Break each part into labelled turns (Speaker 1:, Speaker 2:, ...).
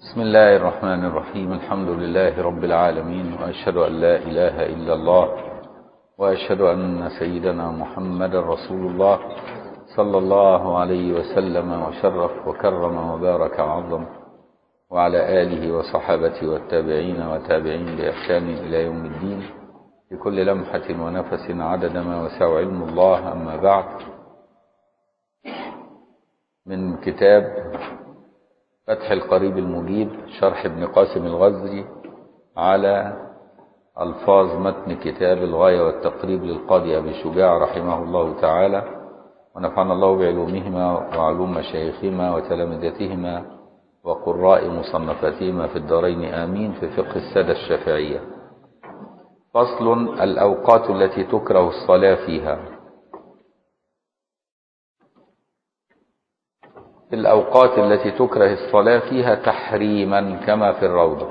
Speaker 1: بسم الله الرحمن الرحيم الحمد لله رب العالمين وأشهد أن لا إله إلا الله وأشهد أن سيدنا محمد رسول الله صلى الله عليه وسلم وشرف وكرم وبارك وعظم وعلى آله وصحابته والتابعين وتابعين بإحسان إلى يوم الدين بكل لمحة ونفس عدد ما وسع علم الله أما بعد من كتاب فتح القريب المجيب شرح ابن قاسم الغزي على ألفاظ متن كتاب الغاية والتقريب للقاضي أبي شجاع رحمه الله تعالى ونفعنا الله بعلومهما وعلوم مشايخهما وتلامذتهما وقراء مصنفاتهما في الدارين آمين في فقه السادة الشافعية فصل الأوقات التي تكره الصلاة فيها الأوقات التي تكره الصلاة فيها تحريما كما في الروضة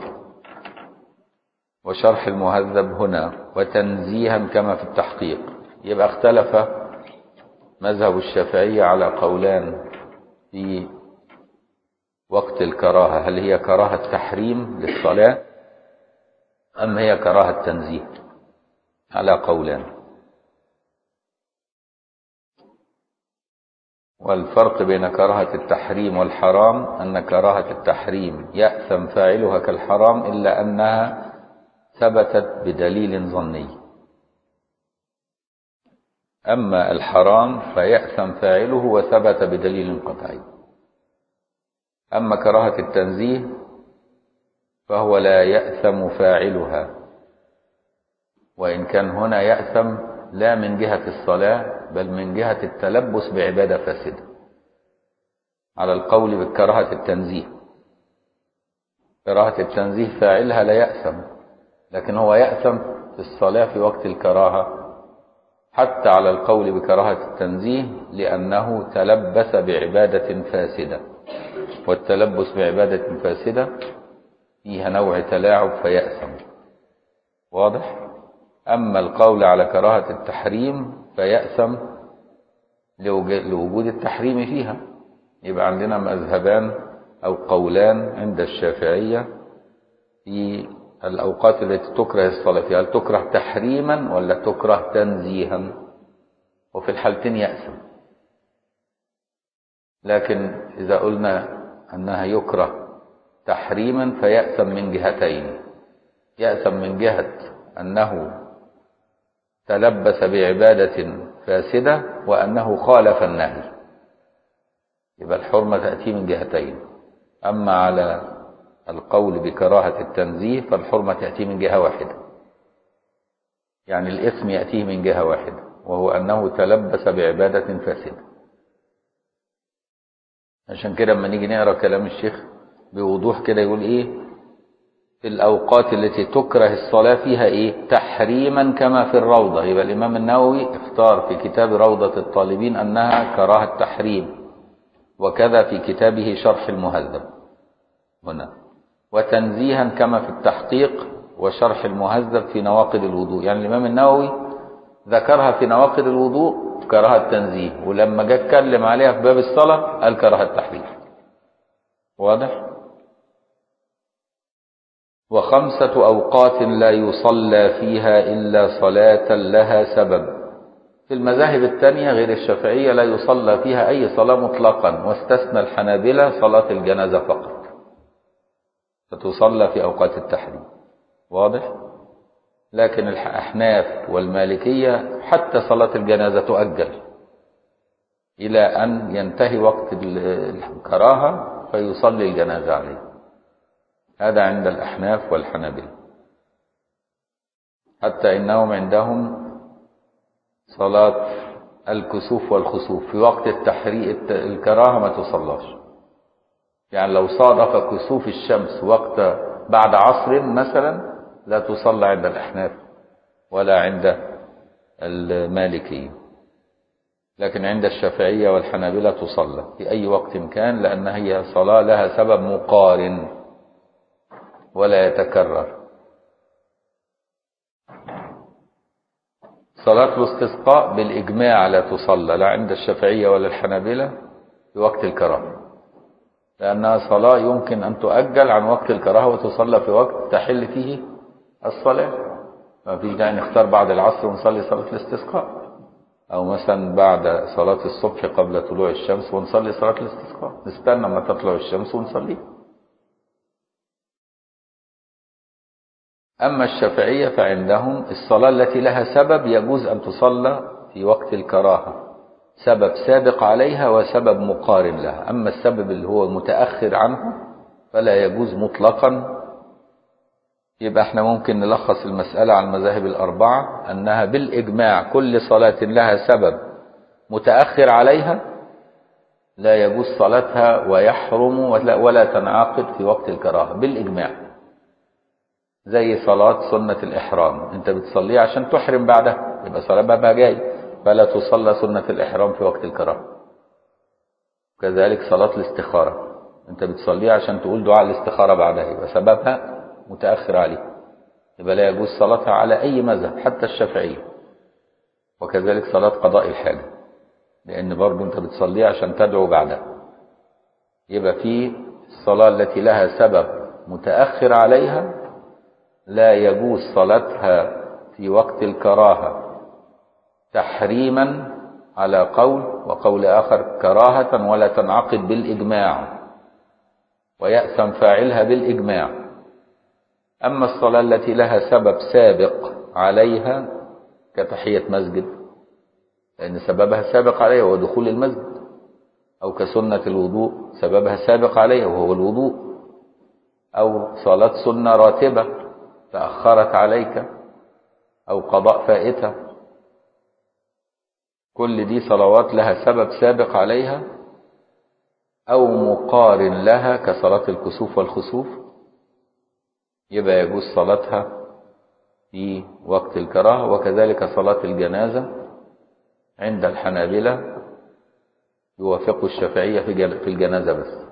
Speaker 1: وشرح المهذب هنا وتنزيها كما في التحقيق يبقى اختلف مذهب الشافعية على قولان في وقت الكراهة هل هي كراهة تحريم للصلاة أم هي كراهة تنزيه على قولان والفرق بين كراهة التحريم والحرام أن كراهة التحريم يأثم فاعلها كالحرام إلا أنها ثبتت بدليل ظني أما الحرام فيأثم فاعله وثبت بدليل قطعي أما كراهة التنزيه فهو لا يأثم فاعلها وإن كان هنا يأثم لا من جهة الصلاة بل من جهة التلبس بعبادة فاسدة على القول بكراهة التنزيه كراهة التنزيه فاعلها لا يأثم لكن هو يأثم في الصلاة في وقت الكراهة حتى على القول بكراهة التنزيه لأنه تلبس بعبادة فاسدة والتلبس بعبادة فاسدة فيها نوع تلاعب فيأثم واضح؟ أما القول على كراهة التحريم فيأثم لوجود التحريم فيها يبقى عندنا مذهبان أو قولان عند الشافعية في الأوقات التي تكره الصلاة فيها هل تكره تحريما ولا تكره تنزيها وفي الحالتين يأثم لكن إذا قلنا أنها يكره تحريما فيأثم من جهتين يأثم من جهة أنه تلبس بعبادة فاسدة وأنه خالف النهي يبقى الحرمة تأتي من جهتين أما على القول بكراهة التنزيه فالحرمة تأتي من جهة واحدة يعني الاسم يأتيه من جهة واحدة وهو أنه تلبس بعبادة فاسدة عشان كده لما نيجي نقرأ كلام الشيخ بوضوح كده يقول إيه في الأوقات التي تكره الصلاة فيها إيه تحريما كما في الروضة يبقى الإمام النووي اختار في كتاب روضة الطالبين أنها كراهة تحريم وكذا في كتابه شرح المهذب هنا وتنزيها كما في التحقيق وشرح المهذب في نواقض الوضوء يعني الإمام النووي ذكرها في نواقض الوضوء كراهة تنزيه ولما جاء اتكلم عليها في باب الصلاة قال كراهة تحريم واضح؟ وخمسة أوقات لا يصلى فيها إلا صلاة لها سبب في المذاهب الثانية غير الشافعية لا يصلى فيها أي صلاة مطلقا واستثنى الحنابلة صلاة الجنازة فقط فتصلى في أوقات التحريم واضح؟ لكن الأحناف والمالكية حتى صلاة الجنازة تؤجل إلى أن ينتهي وقت الكراهة فيصلي الجنازة عليه هذا عند الأحناف والحنابلة حتى إنهم عندهم صلاة الكسوف والخسوف في وقت التحريق الكراهة ما تصلاش يعني لو صادف كسوف الشمس وقت بعد عصر مثلا لا تصلى عند الأحناف ولا عند المالكية لكن عند الشافعية والحنابلة تصلى في أي وقت كان لأن هي صلاة لها سبب مقارن ولا يتكرر صلاة الاستسقاء بالإجماع لا تصلى لا عند الشافعية ولا الحنابلة في وقت الكراهة لأنها صلاة يمكن أن تؤجل عن وقت الكراهة وتصلى في وقت تحل فيه الصلاة ما فيش داعي نختار بعد العصر ونصلي صلاة الاستسقاء أو مثلا بعد صلاة الصبح قبل طلوع الشمس ونصلي صلاة الاستسقاء نستنى ما تطلع الشمس ونصلي أما الشافعية فعندهم الصلاة التي لها سبب يجوز أن تصلى في وقت الكراهة سبب سابق عليها وسبب مقارن لها أما السبب اللي هو متأخر عنه فلا يجوز مطلقا يبقى احنا ممكن نلخص المسألة على المذاهب الأربعة أنها بالإجماع كل صلاة لها سبب متأخر عليها لا يجوز صلاتها ويحرم ولا, ولا تنعقد في وقت الكراهة بالإجماع زي صلاة سنة الإحرام أنت بتصليها عشان تحرم بعدها يبقى صلاة بابها جاي فلا تصلى سنة الإحرام في وقت الكراهة كذلك صلاة الاستخارة أنت بتصليها عشان تقول دعاء الاستخارة بعدها يبقى سببها متأخر عليه يبقى لا يجوز صلاتها على أي مذهب حتى الشافعية وكذلك صلاة قضاء الحاجة لأن برضو أنت بتصليها عشان تدعو بعدها يبقى في الصلاة التي لها سبب متأخر عليها لا يجوز صلاتها في وقت الكراهة تحريما على قول وقول آخر كراهة ولا تنعقد بالإجماع ويأثم فاعلها بالإجماع أما الصلاة التي لها سبب سابق عليها كتحية مسجد لأن سببها سابق عليها وهو دخول المسجد أو كسنة الوضوء سببها سابق عليها وهو الوضوء أو صلاة سنة راتبة تأخرت عليك أو قضاء فائتة كل دي صلوات لها سبب سابق عليها أو مقارن لها كصلاة الكسوف والخسوف يبقى يجوز صلاتها في وقت الكراهة وكذلك صلاة الجنازة عند الحنابلة يوافق الشافعية في الجنازة بس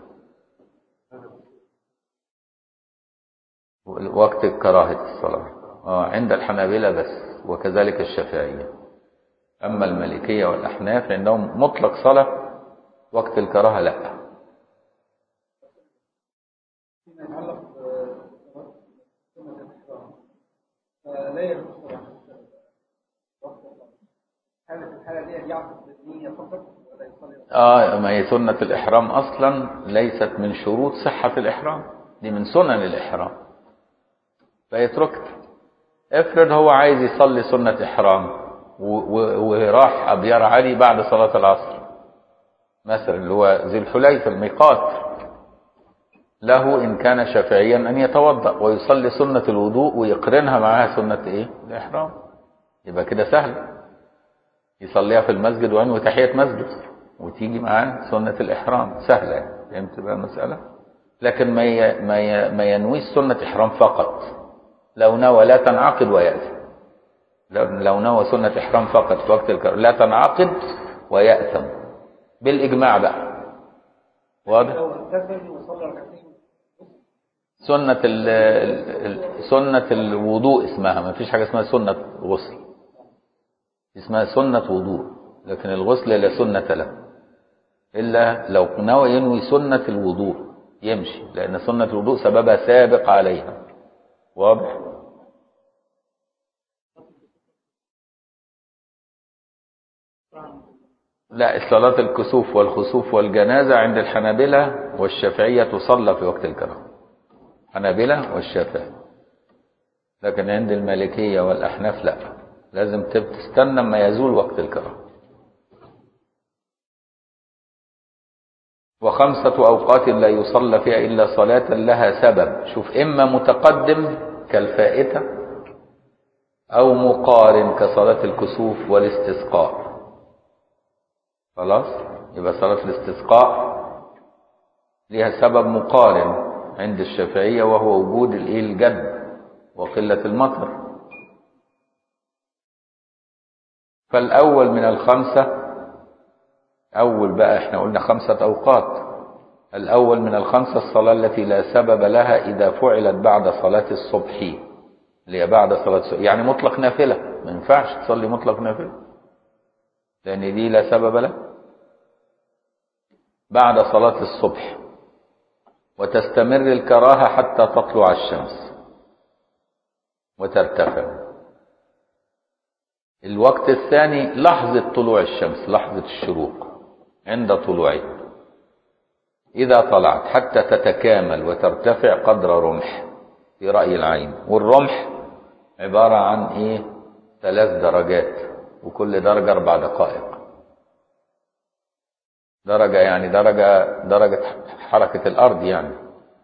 Speaker 1: وقت كراهة الصلاة آه عند الحنابلة بس وكذلك الشافعية أما المالكية والأحناف عندهم مطلق صلاة وقت الكراهة لا
Speaker 2: فيما يتعلق بسنة الإحرام فلا يجوز وقت هل في الحالة دي يعقد بالنية فقط ولا يصلي
Speaker 1: آه ما هي سنة الإحرام أصلا ليست من شروط صحة الإحرام دي من سنن الإحرام فيتركها افرض هو عايز يصلي سنة إحرام وراح أبيار علي بعد صلاة العصر مثلا اللي هو ذي الحليفة الميقات له إن كان شافعيا أن يتوضأ ويصلي سنة الوضوء ويقرنها معها سنة إيه؟ الإحرام يبقى كده سهل يصليها في المسجد وينوي تحية مسجد وتيجي معاه سنة الإحرام سهلة يعني فهمت بقى المسألة لكن ما ي... ما, ي... ما ينويش سنة إحرام فقط لو نوى لا تنعقد ويأتي لو لو نوى سنة إحرام فقط في وقت الكراهة لا تنعقد ويأثم بالإجماع بقى واضح؟
Speaker 2: لو اغتسل وصلى ركعتين
Speaker 1: سنة ال ال- سنة الوضوء اسمها ما فيش حاجة اسمها سنة غسل اسمها سنة وضوء لكن الغسل لا سنة له إلا لو نوى ينوي سنة الوضوء يمشي لأن سنة الوضوء سببها سابق عليها واضح؟ لا صلاة الكسوف والخسوف والجنازة عند الحنابلة والشافعية تصلى في وقت الكراهة حنابلة والشافعي لكن عند المالكية والأحناف لا لازم تب- تستنى ما يزول وقت الكراهة وخمسة أوقات لا يصلى فيها إلا صلاة لها سبب شوف إما متقدم كالفائتة أو مقارن كصلاة الكسوف والاستسقاء خلاص يبقى صلاة الاستسقاء ليها سبب مقارن عند الشافعية وهو وجود الايه الجد وقلة المطر فالأول من الخمسة أول بقى احنا قلنا خمسة أوقات الأول من الخمسة الصلاة التي لا سبب لها إذا فعلت بعد صلاة الصبح اللي هي بعد صلاة الصبح يعني مطلق نافلة ما ينفعش تصلي مطلق نافلة لأن دي لا سبب لها بعد صلاة الصبح وتستمر الكراهة حتى تطلع الشمس وترتفع الوقت الثاني لحظة طلوع الشمس لحظة الشروق عند طلوعها إذا طلعت حتى تتكامل وترتفع قدر رمح في رأي العين والرمح عبارة عن إيه ثلاث درجات وكل درجة أربع دقائق درجة يعني درجة درجة حركة الأرض يعني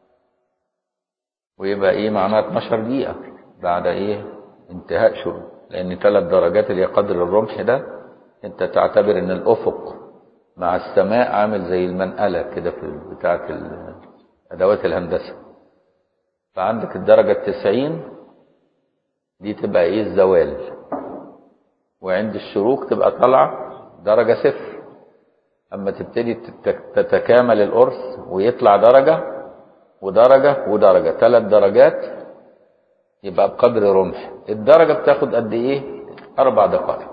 Speaker 1: ويبقى إيه معناها 12 دقيقة بعد إيه انتهاء شروق لأن ثلاث درجات اللي هي قدر الرمح ده أنت تعتبر إن الأفق مع السماء عامل زي المنقلة كده في بتاعة أدوات الهندسة فعندك الدرجة التسعين دي تبقى إيه الزوال وعند الشروق تبقى طالعة درجة صفر أما تبتدي تتكامل القرص ويطلع درجة ودرجة ودرجة ثلاث درجات يبقى بقدر رمح الدرجة بتاخد قد إيه أربع دقائق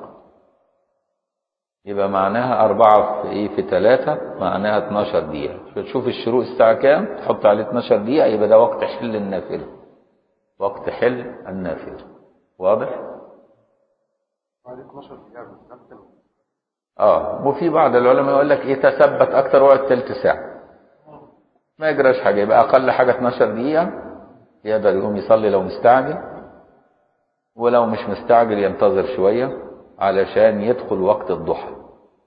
Speaker 1: يبقى معناها أربعة في إيه في ثلاثة معناها 12 دقيقة فتشوف الشروق الساعة كام تحط عليه 12 دقيقة يبقى ده وقت حل النافلة وقت حل النافلة واضح؟
Speaker 3: بعد 12 دقيقة بتنفذ
Speaker 1: اه وفي بعض العلماء يقول لك ايه تثبت اكتر وقت تلت ساعة ما يجراش حاجة يبقى اقل حاجة 12 دقيقة يقدر يقوم يصلي لو مستعجل ولو مش مستعجل ينتظر شوية علشان يدخل وقت الضحى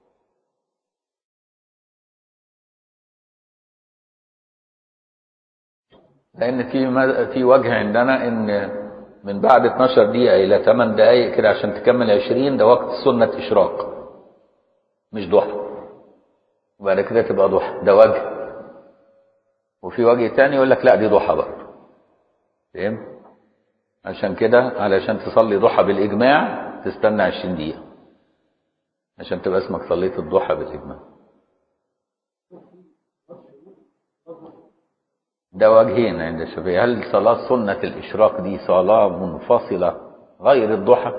Speaker 1: لان في مد- في وجه عندنا ان من بعد 12 دقيقة الى 8 دقائق كده عشان تكمل 20 ده وقت سنة اشراق مش ضحى وبعد كده تبقى ضحى ده وجه وفي وجه تاني يقول لك لا دي ضحى برضه فهمت عشان كده علشان تصلي ضحى بالاجماع تستنى 20 دقيقة عشان تبقى اسمك صليت الضحى بالاجماع ده وجهين عند الشافعية هل صلاة سنة الإشراق دي صلاة منفصلة غير الضحى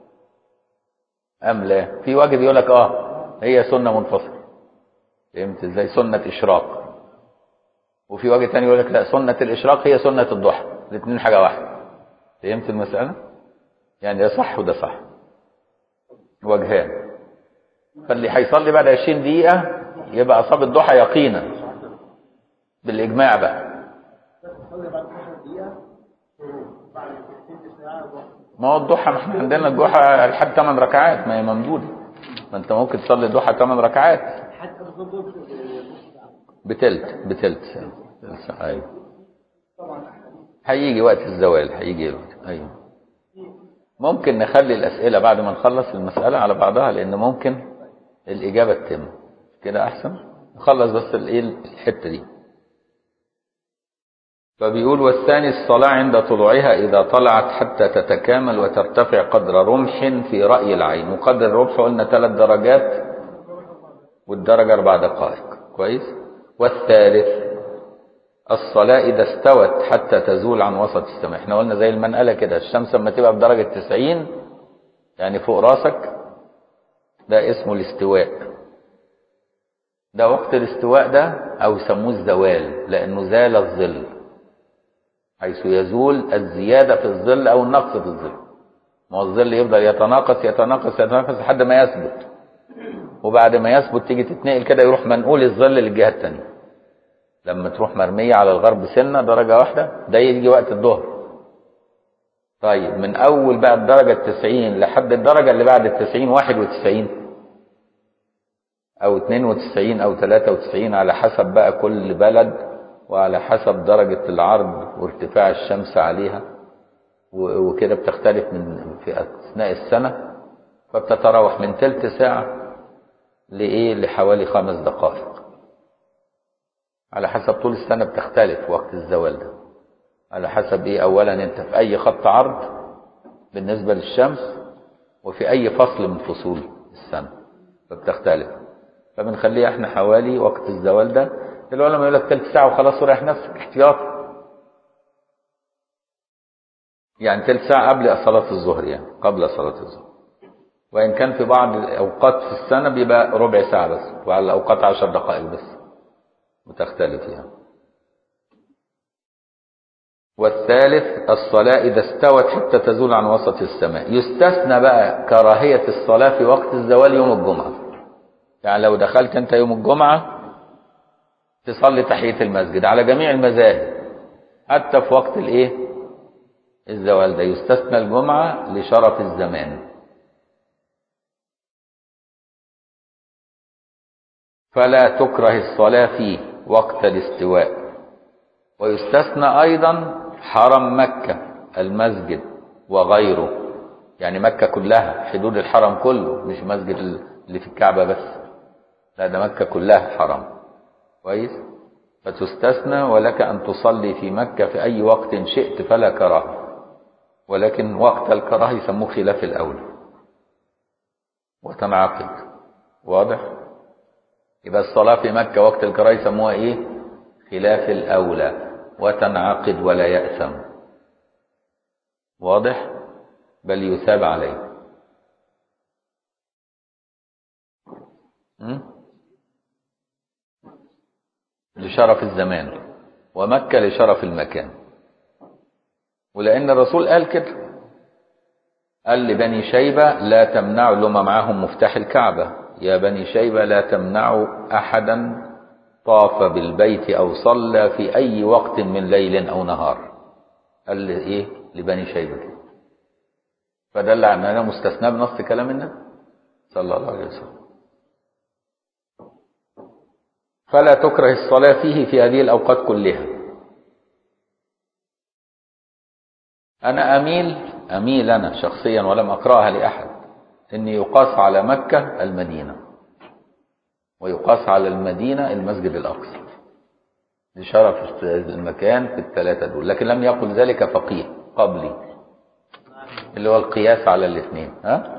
Speaker 1: أم لا في وجه بيقول لك آه هي سنة منفصلة فهمت ازاي سنة إشراق وفي وجه تاني يقول لك لا سنة الإشراق هي سنة الضحى الاثنين حاجة واحدة فهمت المسألة يعني ده صح وده صح وجهان فاللي هيصلي بعد 20 دقيقة يبقى أصاب الضحى يقينا بالإجماع بقى
Speaker 2: تصلي بعد 12 دقيقة بعد تلت ساعة
Speaker 1: ما هو الضحى ما احنا عندنا الضحى لحد 8 ركعات ما هي ممدودة ما انت ممكن تصلي الضحى 8 ركعات
Speaker 2: حتى بالظبط نص ساعة
Speaker 1: بتلت بتلت ساعة تلت ساعة ايوه
Speaker 2: طبعا
Speaker 1: هيجي وقت الزوال هيجي الوقت ايوه ممكن نخلي الأسئلة بعد ما نخلص المسألة على بعضها لأن ممكن الإجابة تتم كده أحسن نخلص بس الإيه الحتة دي فبيقول والثاني الصلاة عند طلوعها إذا طلعت حتى تتكامل وترتفع قدر رمح في رأي العين وقدر الرمح قلنا ثلاث درجات والدرجة أربع دقائق كويس والثالث الصلاة إذا استوت حتى تزول عن وسط السماء احنا قلنا زي المنقلة كده الشمس لما تبقى بدرجة 90 يعني فوق راسك ده اسمه الاستواء ده وقت الاستواء ده أو يسموه الزوال لأنه زال الظل حيث يزول الزيادة في الظل أو النقص في الظل ما هو الظل يفضل يتناقص يتناقص يتناقص لحد ما يثبت وبعد ما يثبت تيجي تتنقل كده يروح منقول الظل للجهة التانية لما تروح مرمية على الغرب سنة درجة واحدة ده يجي وقت الظهر طيب من أول بقى الدرجة التسعين لحد الدرجة اللي بعد التسعين واحد وتسعين أو اتنين وتسعين أو تلاتة وتسعين على حسب بقى كل بلد وعلى حسب درجة العرض وارتفاع الشمس عليها و- وكده بتختلف من في أثناء السنة فبتتراوح من تلت ساعة لإيه لحوالي خمس دقائق على حسب طول السنة بتختلف وقت الزوال ده على حسب ايه اولا انت في اي خط عرض بالنسبة للشمس وفي اي فصل من فصول السنة فبتختلف فبنخليها احنا حوالي وقت الزوال ده العلماء يقول لك تلت ساعة وخلاص وريح نفسك احتياط يعني تلت ساعة قبل صلاة الظهر يعني قبل صلاة الظهر وإن كان في بعض الأوقات في السنة بيبقى ربع ساعة بس وعلى الأوقات عشر دقائق بس بتختلف يعني والثالث الصلاة إذا استوت حتى تزول عن وسط السماء يستثنى بقى كراهية الصلاة في وقت الزوال يوم الجمعة يعني لو دخلت أنت يوم الجمعة تصلي تحية المسجد على جميع المذاهب حتى في وقت الإيه الزوال ده يستثنى الجمعة لشرف الزمان فلا تكره الصلاة فيه وقت الاستواء ويستثنى أيضا حرم مكة المسجد وغيره يعني مكة كلها حدود الحرم كله مش مسجد اللي في الكعبة بس لا ده مكة كلها حرم كويس فتستثنى ولك أن تصلي في مكة في أي وقت شئت فلا كراهة ولكن وقت الكراهة يسموه خلاف الأولى وتنعقد واضح يبقى الصلاة في مكة وقت الكراهة يسموها إيه خلاف الأولى وتنعقد ولا يأثم واضح بل يثاب عليه م? لشرف الزمان ومكة لشرف المكان ولأن الرسول قال كده قال لبني شيبة لا تمنعوا لما معاهم مفتاح الكعبة يا بني شيبة لا تمنعوا أحدا طاف بالبيت أو صلى في أي وقت من ليل أو نهار قال لي إيه لبني شيبة كده فدل على أننا مستثنى بنص كلام النبي صلى الله عليه وسلم فلا تكره الصلاة فيه في هذه الأوقات كلها أنا أميل أميل أنا شخصيا ولم أقرأها لأحد أن يقاس على مكة المدينة ويقاس على المدينة المسجد الأقصى لشرف المكان في الثلاثة دول لكن لم يقل ذلك فقيه قبلي اللي هو القياس على الاثنين ها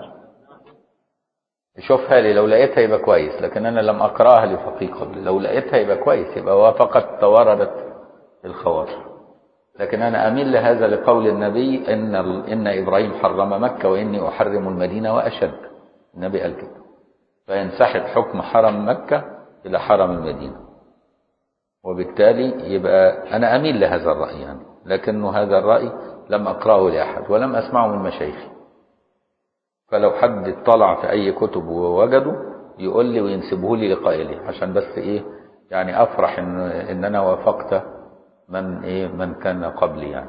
Speaker 1: شوفها لي لو لقيتها يبقى كويس لكن أنا لم أقرأها لفقيه قبلي لو لقيتها يبقى كويس يبقى وافقت توردت الخواطر لكن أنا أميل لهذا لقول النبي إن, إن إبراهيم حرم مكة وإني أحرم المدينة وأشد النبي قال كده فينسحب حكم حرم مكة إلى حرم المدينة وبالتالي يبقى أنا أميل لهذا الرأي يعني لكنه هذا الرأي لم أقرأه لأحد ولم أسمعه من مشايخي فلو حد اطلع في أي كتب ووجده يقول لي وينسبه لي لقائلي عشان بس إيه يعني أفرح إن, إن أنا وافقت من إيه من كان قبلي يعني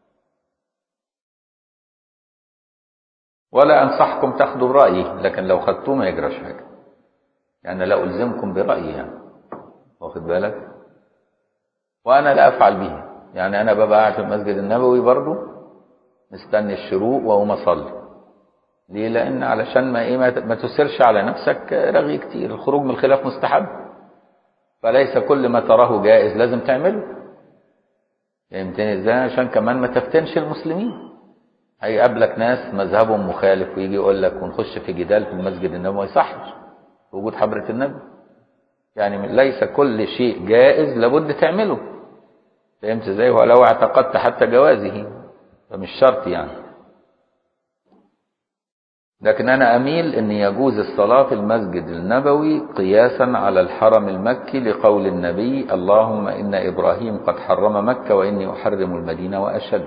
Speaker 1: ولا أنصحكم تاخدوا برأيي لكن لو خدتوه ما يجراش حاجة يعني لا ألزمكم برأيي يعني واخد بالك وأنا لا أفعل به يعني أنا ببقى قاعد في المسجد النبوي برضو مستني الشروق وأقوم أصلي ليه لأن علشان ما إيه ما تسرش على نفسك رغي كتير الخروج من الخلاف مستحب فليس كل ما تراه جائز لازم تعمله فهمتني ازاي عشان كمان ما تفتنش المسلمين هيقابلك ناس مذهبهم مخالف ويجي يقول لك ونخش في جدال في المسجد النبوي ما يصحش وجود حضرة النبي يعني ليس كل شيء جائز لابد تعمله فهمت ازاي ولو اعتقدت حتى جوازه فمش شرط يعني لكن أنا أميل أن يجوز الصلاة في المسجد النبوي قياسا على الحرم المكي لقول النبي اللهم إن إبراهيم قد حرم مكة وإني أحرم المدينة وأشد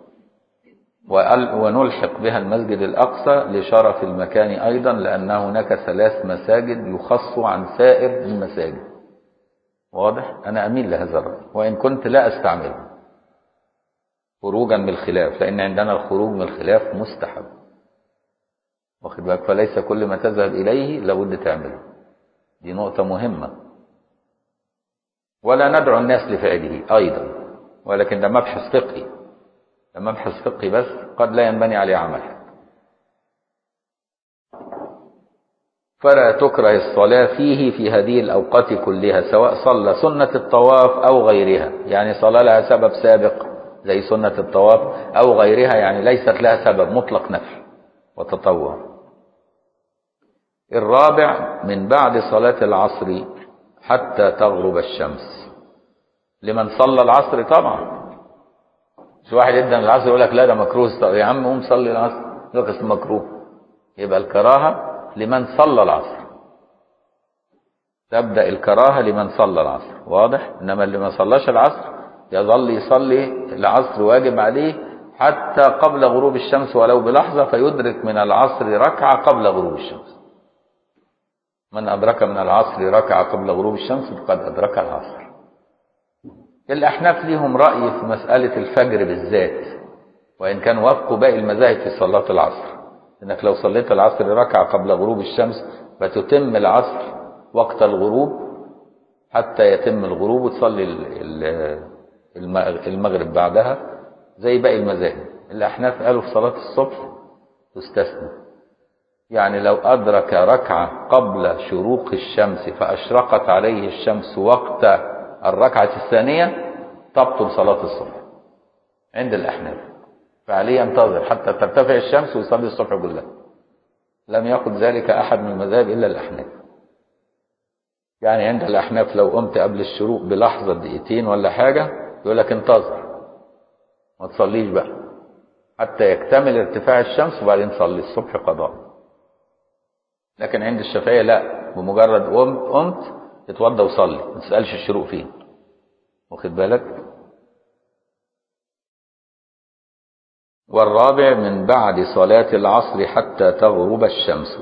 Speaker 1: ونلحق بها المسجد الأقصى لشرف المكان أيضا لأن هناك ثلاث مساجد يخص عن سائر المساجد واضح؟ أنا أميل لهذا الرأي وإن كنت لا أستعمله خروجا من الخلاف لأن عندنا الخروج من الخلاف مستحب واخد بالك فليس كل ما تذهب إليه لابد تعمله دي نقطة مهمة ولا ندعو الناس لفعله أيضا ولكن ده مبحث فقهي ده مبحث فقهي بس قد لا ينبني عليه عمل فلا تكره الصلاة فيه في هذه الأوقات كلها سواء صلى سنة الطواف أو غيرها يعني صلى لها سبب سابق زي سنة الطواف أو غيرها يعني ليست لها سبب مطلق نفل وتطوع الرابع من بعد صلاة العصر حتى تغرب الشمس لمن صلى العصر طبعا مش واحد يدن العصر يقول لك لا ده مكروه يا عم قوم صلي العصر يقول لك مكروه يبقى الكراهة لمن صلى العصر تبدأ الكراهة لمن صلى العصر واضح إنما اللي ما صلاش العصر يظل يصلي العصر واجب عليه حتى قبل غروب الشمس ولو بلحظة فيدرك من العصر ركعة قبل غروب الشمس من أدرك من العصر ركعة قبل غروب الشمس فقد أدرك العصر الأحناف ليهم رأي في مسألة الفجر بالذات وإن كان وافقوا باقي المذاهب في صلاة العصر إنك لو صليت العصر ركعة قبل غروب الشمس فتتم العصر وقت الغروب حتى يتم الغروب وتصلي ال- ال- المغ- المغرب بعدها زي باقي المذاهب الأحناف قالوا في صلاة الصبح تستثنى يعني لو أدرك ركعة قبل شروق الشمس فأشرقت عليه الشمس وقت الركعة الثانية تبطل صلاة الصبح عند الأحناف فعليه ينتظر حتى ترتفع الشمس ويصلي الصبح كلها لم يقل ذلك أحد من المذاهب إلا الأحناف يعني عند الأحناف لو قمت قبل الشروق بلحظة دقيقتين ولا حاجة يقول لك انتظر ما تصليش بقى حتى يكتمل ارتفاع الشمس وبعدين صلي الصبح قضاء لكن عند الشافعية لا بمجرد قمت قمت اتوضى وصلي ما تسألش الشروق فين واخد بالك والرابع من بعد صلاة العصر حتى تغرب الشمس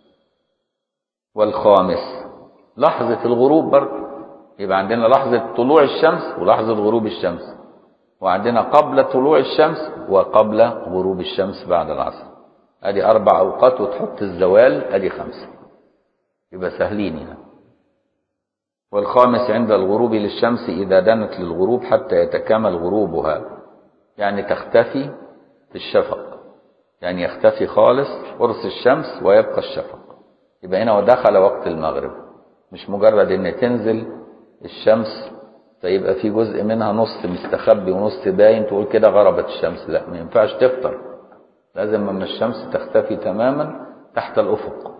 Speaker 1: والخامس لحظة الغروب برضه يبقى عندنا لحظة طلوع الشمس ولحظة غروب الشمس وعندنا قبل طلوع الشمس وقبل غروب الشمس بعد العصر ادي اربع اوقات وتحط الزوال ادي خمسة يبقى سهلين يعني والخامس عند الغروب للشمس اذا دنت للغروب حتى يتكامل غروبها يعني تختفي في الشفق يعني يختفي خالص قرص الشمس ويبقى الشفق يبقى هنا ودخل وقت المغرب مش مجرد ان تنزل الشمس فيبقى في جزء منها نص مستخبي ونص باين تقول كده غربت الشمس لا ما ينفعش تفطر لازم لما الشمس تختفي تماما تحت الافق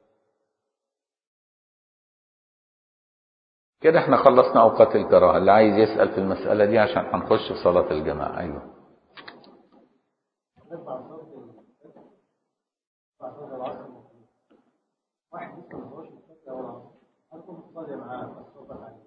Speaker 1: كده احنا خلصنا اوقات الكراهه اللي عايز يسال في المساله دي عشان هنخش في صلاه الجماعه ايوه
Speaker 2: نرفع صوت ال- نرفع صوت العصر واحد لسه ما هوش مصلي أول عصر هل كنت تصلي معاه الصوت عليه؟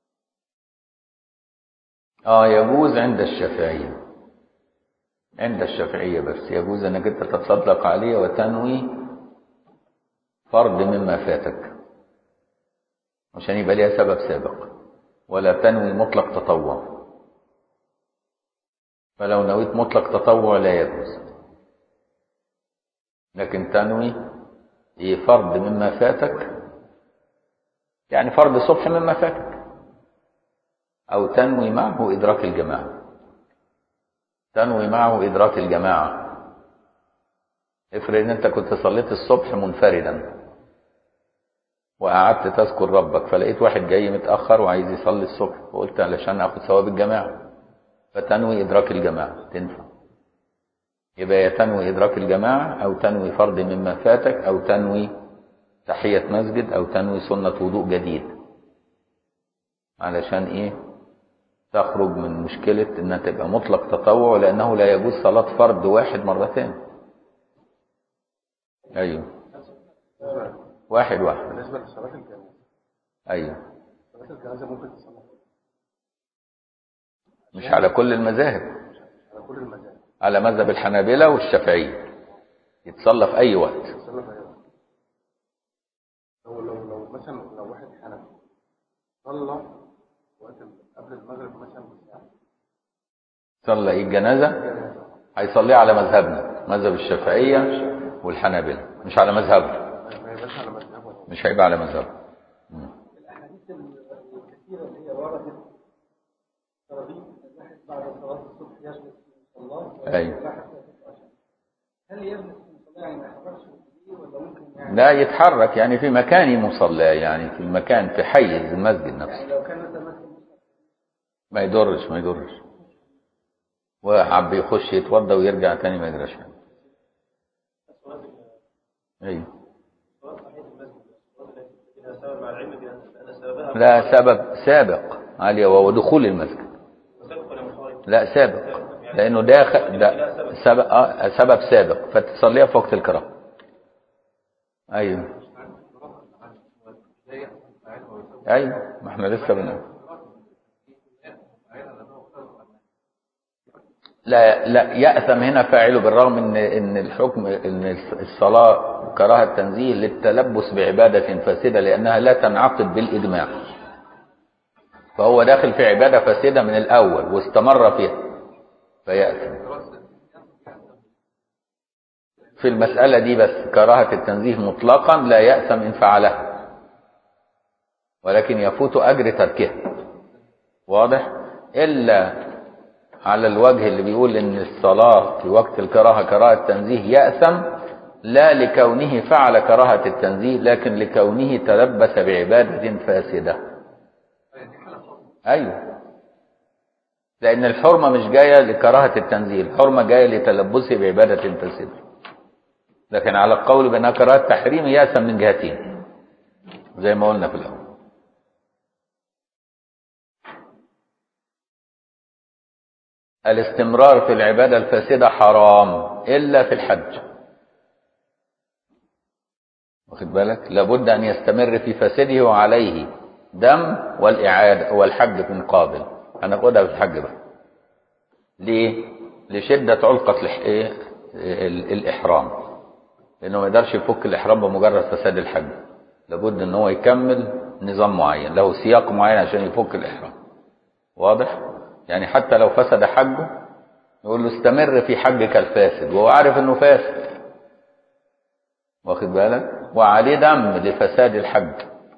Speaker 1: اه يجوز عند الشافعية عند الشافعية بس يجوز انك انت تتصدق عليه وتنوي فرض مما فاتك عشان يبقى ليها سبب سابق ولا تنوي مطلق تطوع فلو نويت مطلق تطوع لا يجوز لكن تنوي ايه فرض مما فاتك يعني فرض صبح مما فاتك أو تنوي معه إدراك الجماعة تنوي معه إدراك الجماعة افرض إن أنت كنت صليت الصبح منفردا وقعدت تذكر ربك فلقيت واحد جاي متأخر وعايز يصلي الصبح فقلت علشان آخد ثواب الجماعة فتنوي إدراك الجماعة تنفع يبقى يا تنوي إدراك الجماعة أو تنوي فرض مما فاتك أو تنوي تحية مسجد أو تنوي سنة وضوء جديد علشان إيه تخرج من مشكلة إنها تبقى مطلق تطوع لأنه لا يجوز صلاة فرد واحد مرتين أيوه واحد واحد
Speaker 3: بالنسبة لصلاة الجنازة
Speaker 1: أيوه
Speaker 3: صلاة الجنازة ممكن تصلى
Speaker 1: مش على كل المذاهب
Speaker 3: على كل المذاهب
Speaker 1: على مذهب الحنابلة والشافعية يتصلى في أي وقت
Speaker 3: تصلى في أي وقت لو لو لو مثلا لو واحد حنفي صلى وقت ال- قبل المغرب مثلا بساعة
Speaker 1: صلى إيه الجنازة هيصليها على مذهبنا مذهب الشافعية والحنابلة مش على مذهبه
Speaker 3: ما يبقاش على مذهبه
Speaker 1: مش هيبقى على مذهبه مم.
Speaker 2: الأحاديث الكثيرة اللي هي وردت ترغيب الواحد بعد صلاة الصبح يجلس في المصلى
Speaker 1: أيوة.
Speaker 2: ولا حتى يتعشى. هل يجلس في المصلى يعني ما يحركش كتير ولا ممكن يعني
Speaker 1: لا يتحرك يعني في مكان مصلاه يعني في المكان في حيز المسجد نفسه
Speaker 2: يعني لو كان مثلا مثلا
Speaker 1: ما يضرش ما يضرش وحب يخش يتوضى ويرجع تاني ما يجراش حاجه ايوه لا سبب سابق علي وهو دخول المسجد لا سابق لانه داخل ده سبب آه سبب سابق فتصليها في وقت الكراهه ايوه ايوه ما احنا لسه بنقول لا لا يأثم هنا فاعله بالرغم ان ان الحكم ان الصلاة كراهة تنزيه للتلبس بعبادة فاسدة لأنها لا تنعقد بالإجماع فهو داخل في عبادة فاسدة من الأول واستمر فيها فيأثم في المسألة دي بس كراهة التنزيه مطلقا لا يأثم إن فعلها ولكن يفوت أجر تركها واضح إلا على الوجه اللي بيقول إن الصلاة في وقت الكراهة كراهة تنزيه يأثم لا لكونه فعل كراهة التنزيه لكن لكونه تلبس بعبادة فاسدة أيوه لأن الحرمة مش جاية لكراهة التنزيه الحرمة جاية لتلبسه بعبادة فاسدة لكن على القول بأنها كراهة تحريم يأثم من جهتين زي ما قلنا في الأول الاستمرار في العبادة الفاسدة حرام إلا في الحج واخد بالك لابد أن يستمر في فاسده وعليه دم والإعادة والحج في مقابل هناخدها في الحج بقى ليه؟ لشدة علقة الح- إيه؟ ال- الإحرام لأنه ما يقدرش يفك الإحرام بمجرد فساد الحج لابد أن هو يكمل نظام معين له سياق معين عشان يفك الإحرام واضح؟ يعني حتى لو فسد حجه يقول له استمر في حجك الفاسد وهو عارف انه فاسد واخد بالك وعليه دم لفساد الحج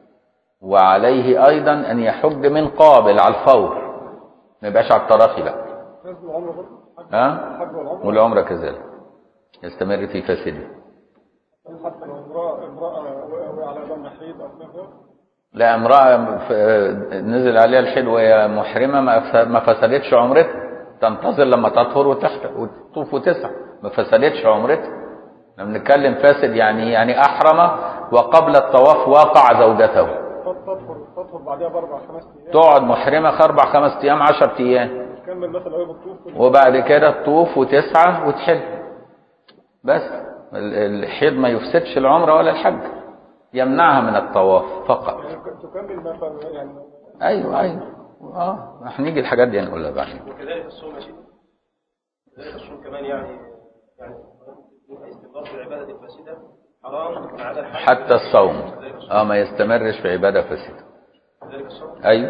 Speaker 1: وعليه ايضا ان يحج من قابل على الفور ما يبقاش على التراخي بقى
Speaker 2: حج والعمرة برضه حج
Speaker 1: ها
Speaker 2: الحج والعمرة
Speaker 1: والعمره كذلك يستمر في فساده
Speaker 2: حتى لو امرأة امرأة وقع على دم حيض أو كذا
Speaker 1: لا امرأة ف- نزل عليها الحد وهي محرمة ما ف- ما فسدتش عمرتها تنتظر لما تطهر وتحت وتطوف وتسعى ما فسدتش عمرتها لما بنتكلم فاسد يعني يعني أحرم وقبل الطواف واقع زوجته
Speaker 2: تطهر تطهر بعدها بأربع خمس أيام
Speaker 1: تقعد محرمة أربع خمس أيام عشر أيام
Speaker 2: تكمل مثلا وهي بتطوف
Speaker 1: وبعد كده تطوف وتسعى وتحل بس ال- الحيض ما يفسدش العمرة ولا الحج يمنعها من الطواف فقط
Speaker 2: يعني تكمل ما ف- يعني
Speaker 1: ايوه ايوه اه هنيجي الحاجات دي هنقولها بعدين
Speaker 4: وكذلك الصوم يا شيخ كذلك الصوم كمان يعني يعني استمرار في العبادة الفاسدة حرام ما عدا الحج
Speaker 1: حتى الصوم اه ما يستمرش في عباده فاسده
Speaker 4: كذلك الصوم
Speaker 1: ايوه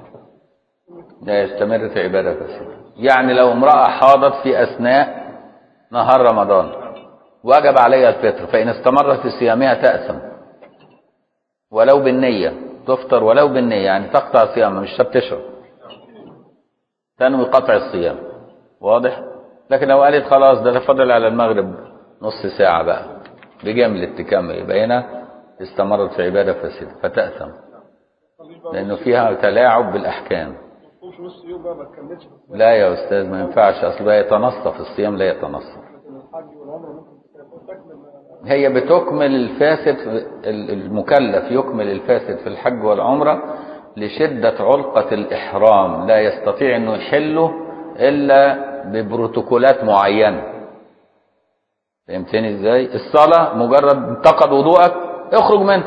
Speaker 1: لا يستمر في عباده فاسده يعني لو امراه حاضت في اثناء نهار رمضان وجب عليها الفطر فان استمرت في صيامها تاثم ولو بالنيه تفطر ولو بالنيه يعني تقطع صيامها مش بتشرب تنوي قطع الصيام واضح لكن لو قالت خلاص ده فضل على المغرب نص ساعة بقى بجملة تكمل يبقى هنا استمرت في عبادة فاسدة فتأثم
Speaker 2: تصليش بقى
Speaker 1: لأنه فيها تلاعب بالأحكام
Speaker 2: ما تقومش نص يوم بقى ما تكملش
Speaker 1: لا يا أستاذ ما ينفعش أصل ده يتنصف الصيام لا يتنصف
Speaker 2: لكن الحج والعمرة ممكن تكمل ما-
Speaker 1: هي بتكمل الفاسد في- المكلف يكمل الفاسد في الحج والعمرة لشدة علقة الإحرام لا يستطيع أنه يحله إلا ببروتوكولات معينة فهمتني ازاي الصلاة مجرد انتقد وضوءك اخرج منه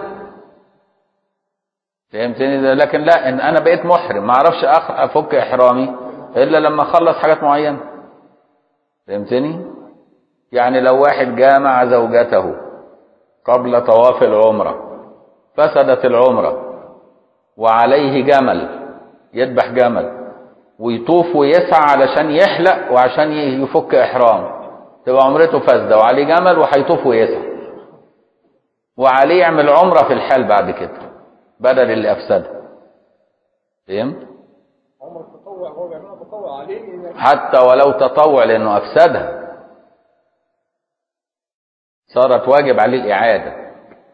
Speaker 1: فهمتني ازاي لكن لا ان انا بقيت محرم ما اعرفش أخ- افك احرامي الا لما اخلص حاجات معينة فهمتني يعني لو واحد جامع زوجته قبل طواف العمرة فسدت العمرة وعليه جمل يذبح جمل ويطوف ويسعى علشان يحلق وعشان ي- يفك إحرام تبقى عمرته فاسدة وعليه جمل وهيطوف ويسعى وعليه يعمل عمرة في الحال بعد كده بدل اللي أفسدها فهمت؟
Speaker 2: عمر التطوع هو بيعملها تطوع عليه يعني
Speaker 1: حتى ولو تطوع لأنه أفسدها صارت واجب عليه الإعادة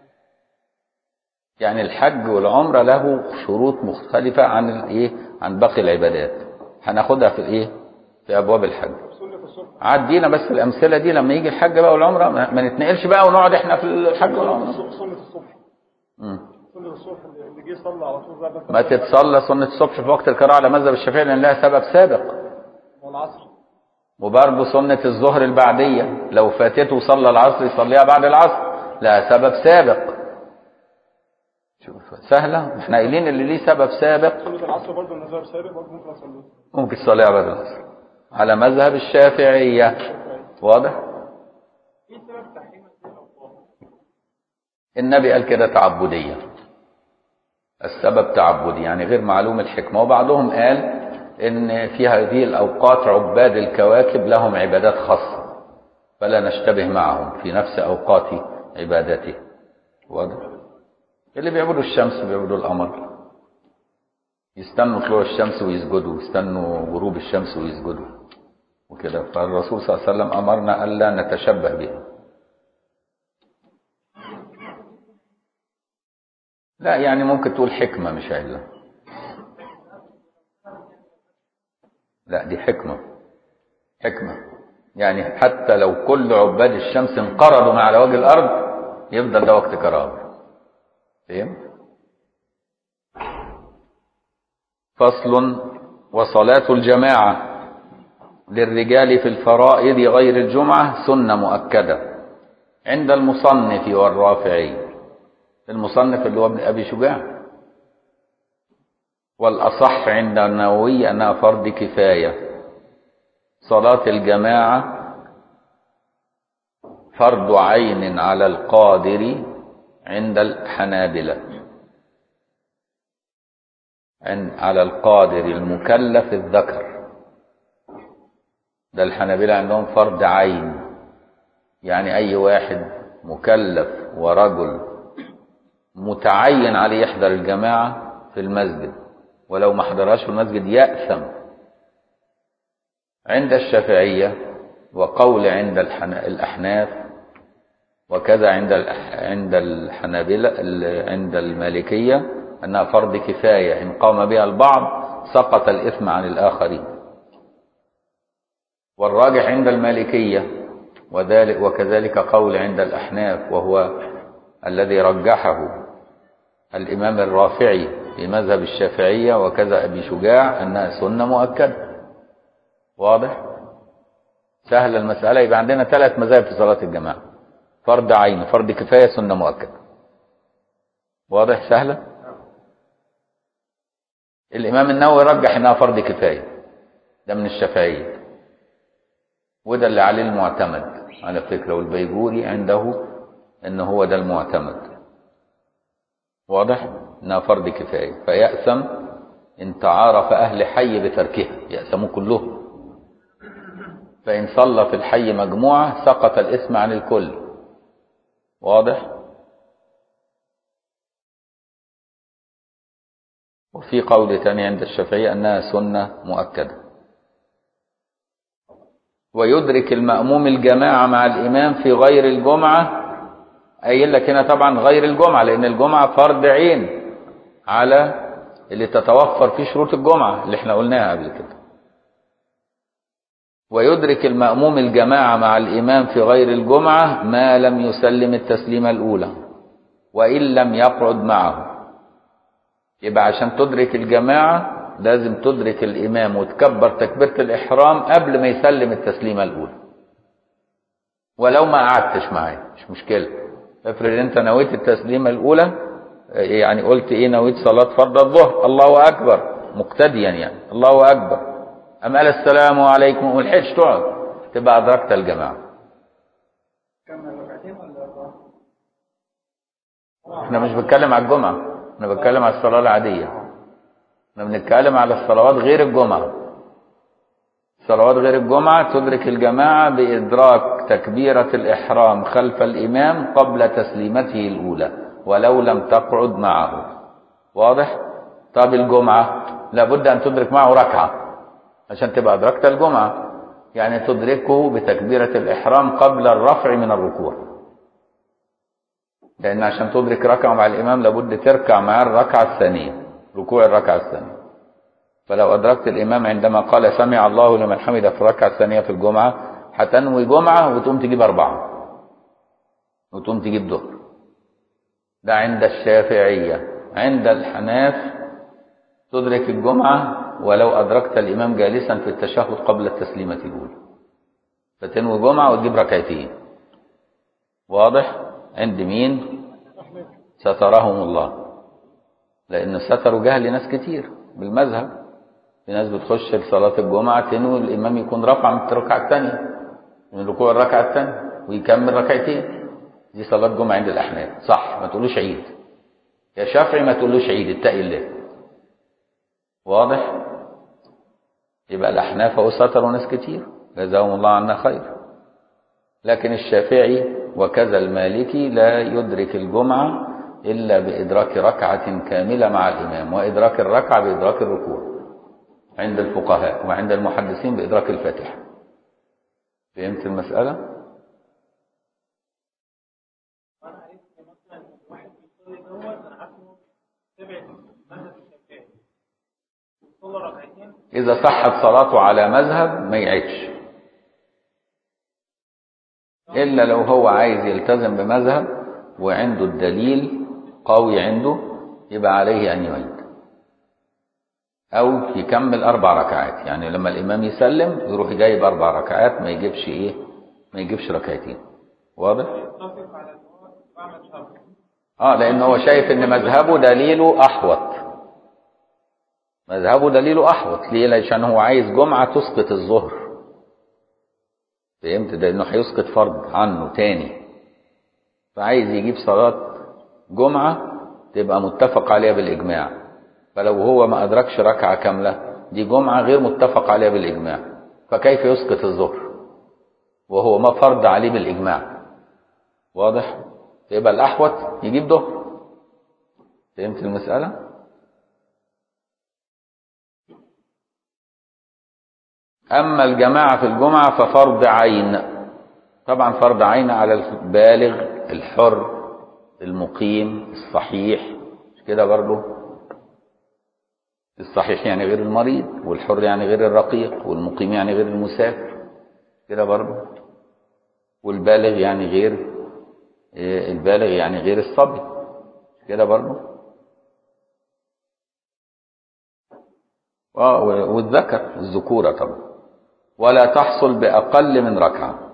Speaker 1: يعني الحج والعمرة له شروط مختلفة عن الإيه عن باقي العبادات هناخدها في الإيه في أبواب الحج
Speaker 2: سنة الصبح
Speaker 1: عدينا بس الأمثلة دي لما يجي الحج بقى والعمرة ما ما نتنقلش بقى ونقعد إحنا في الحج والعمرة
Speaker 2: سنة الصبح
Speaker 1: مم.
Speaker 2: سنة الصبح اللي اللي جه يصلي على طول بقى مثلا
Speaker 1: ما تتصلى سنة الصبح في وقت القراءة على مذهب الشافعي لأن لها سبب سابق
Speaker 2: والعصر
Speaker 1: وبرضه سنة الظهر البعدية لو فاتته وصلى العصر يصليها بعد العصر لها سبب سابق شوف سهلة احنا قايلين اللي ليه سبب سابق
Speaker 2: سنة العصر برضه النظر سابق برضه ممكن اصلي
Speaker 1: ممكن تصليها بعد العصر على مذهب الشافعية واضح
Speaker 2: ايه سبب تحريم الأوقات؟
Speaker 1: النبي قال كده تعبدية السبب تعبدي يعني غير معلوم الحكمة وبعضهم قال ان في هذه الأوقات عباد الكواكب لهم عبادات خاصة فلا نشتبه معهم في نفس أوقات عبادته واضح اللي بيعبدوا الشمس بيعبدوا القمر يستنوا طلوع الشمس ويسجدوا يستنوا غروب الشمس ويسجدوا وكده فالرسول صلى الله عليه وسلم أمرنا ألا نتشبه به لا يعني ممكن تقول حكمة مش علة لا دي حكمة حكمة يعني حتى لو كل عباد الشمس انقرضوا من على وجه الأرض يفضل ده وقت كرامة فهم؟ فصل وصلاة الجماعة للرجال في الفرائض غير الجمعة سنة مؤكدة عند المصنف والرافعي المصنف اللي هو ابن أبي شجاع والأصح عند النووي أنها فرض كفاية صلاة الجماعة فرض عين على القادر عند الحنابلة عن على القادر المكلف الذكر ده الحنابلة عندهم فرض عين يعني أي واحد مكلف ورجل متعين عليه يحضر الجماعة في المسجد ولو ما حضرهاش في المسجد يأثم عند الشافعية وقول عند الحنا- الأحناف وكذا عند الأح- عند الحنابلة ال- عند المالكية أنها فرض كفاية إن قام بها البعض سقط الإثم عن الآخرين والراجح عند المالكية وذلك وكذلك قول عند الأحناف وهو الذي رجحه الإمام الرافعي في مذهب الشافعية وكذا أبي شجاع أنها سنة مؤكدة واضح سهل المسألة يبقى عندنا ثلاث مذاهب في صلاة الجماعة فرض عين فرض كفاية سنة مؤكدة واضح سهلة الإمام النووي رجح أنها فرض كفاية ده من الشافعية وده اللي عليه المعتمد على فكرة والبيجوري عنده ان هو ده المعتمد واضح انها فرض كفاية فيأثم ان تعارف اهل حي بتركها يأثموا كلهم فان صلى في الحي مجموعة سقط الاسم عن الكل واضح وفي قول تاني عند الشافعية انها سنة مؤكدة ويدرك المأموم الجماعة مع الإمام في غير الجمعة قايل لك هنا طبعا غير الجمعة لأن الجمعة فرض عين على اللي تتوفر فيه شروط الجمعة اللي احنا قلناها قبل كده ويدرك المأموم الجماعة مع الإمام في غير الجمعة ما لم يسلم التسليمة الأولى وإن لم يقعد معه يبقى عشان تدرك الجماعة لازم تدرك الإمام وتكبر تكبيرة الإحرام قبل ما يسلم التسليمة الأولى ولو ما قعدتش معاه مش مشكلة افرض انت نويت التسليمة الأولى يعني قلت ايه نويت صلاة فرض الظهر الله أكبر مقتديا يعني الله أكبر أم قال السلام عليكم وما لحقتش تقعد تبقى أدركت الجماعة
Speaker 2: كم ركعتين ولا أربعة؟
Speaker 1: احنا مش بنتكلم على الجمعة احنا بنتكلم على الصلاة العادية احنا بنتكلم على الصلوات غير الجمعة صلوات غير الجمعة تدرك الجماعة بإدراك تكبيرة الإحرام خلف الإمام قبل تسليمته الأولى ولو لم تقعد معه واضح؟ طب الجمعة لابد أن تدرك معه ركعة عشان تبقى أدركت الجمعة يعني تدركه بتكبيرة الإحرام قبل الرفع من الركوع لأن عشان تدرك ركعة مع الإمام لابد تركع معاه الركعة الثانية ركوع الركعة الثانية فلو أدركت الإمام عندما قال سمع الله لمن حمد في الركعة الثانية في الجمعة هتنوي جمعة وتقوم تجيب أربعة وتقوم تجيب ظهر ده عند الشافعية عند الحناف تدرك الجمعة ولو أدركت الإمام جالسا في التشهد قبل التسليمة الأولى فتنوي جمعة وتجيب ركعتين واضح عند مين سترهم الله لأن ستروا جهل ناس كتير بالمذهب في ناس بتخش لصلاة الجمعة تنوي الإمام يكون رفع من الركعة الثانية من ركوع الركعة الثانية ويكمل ركعتين دي صلاة جمعة عند الأحناف صح ما تقولوش عيد يا شافعي ما تقولوش عيد اتقي الله واضح يبقى الأحناف أهو ستروا ناس كتير جزاهم الله عنا خير لكن الشافعي وكذا المالكي لا يدرك الجمعة إلا بإدراك ركعة كاملة مع الإمام وإدراك الركعة بإدراك الركوع عند الفقهاء وعند المحدثين بإدراك الفاتحة فهمت المسألة؟
Speaker 2: وانا عرفت مثلا واحد بيصلي دوت انا عارف انه تبع مذهب الشافعي وصلى ركعتين
Speaker 1: إذا صحت صلاته على مذهب ما يعيدش إلا لو هو عايز يلتزم بمذهب وعنده الدليل قوي عنده يبقى عليه أن يعيد أو يكمل أربع ركعات يعني لما الإمام يسلم يروح جايب أربع ركعات ما يجيبش إيه ما يجيبش ركعتين واضح؟
Speaker 2: يتفق على ان هو بعمل شرط
Speaker 1: اه لان هو شايف ان مذهبه دليله احوط مذهبه دليله احوط ليه عشان هو عايز جمعه تسقط الظهر فهمت ده انه هيسقط فرض عنه تاني فعايز يجيب صلاه جمعه تبقى متفق عليها بالاجماع فلو هو ما ادركش ركعه كامله دي جمعه غير متفق عليها بالاجماع فكيف يسقط الظهر وهو ما فرض عليه بالاجماع واضح يبقى الأحوط يجيب ظهر فهمت المسألة أما الجماعة في الجمعة ففرض عين طبعا فرض عين على البالغ الحر المقيم الصحيح مش كده برضه الصحيح يعني غير المريض والحر يعني غير الرقيق والمقيم يعني غير المسافر كده برضه والبالغ يعني غير إيه البالغ يعني غير الصبي كده برضه آه، والذكر الذكورة طبعا ولا تحصل بأقل من ركعة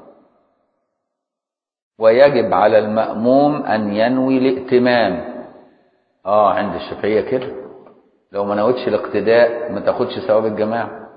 Speaker 1: ويجب على المأموم أن ينوي الائتمام اه عند الشافعية كده لو ما نويتش الاقتداء ما تاخدش ثواب الجماعة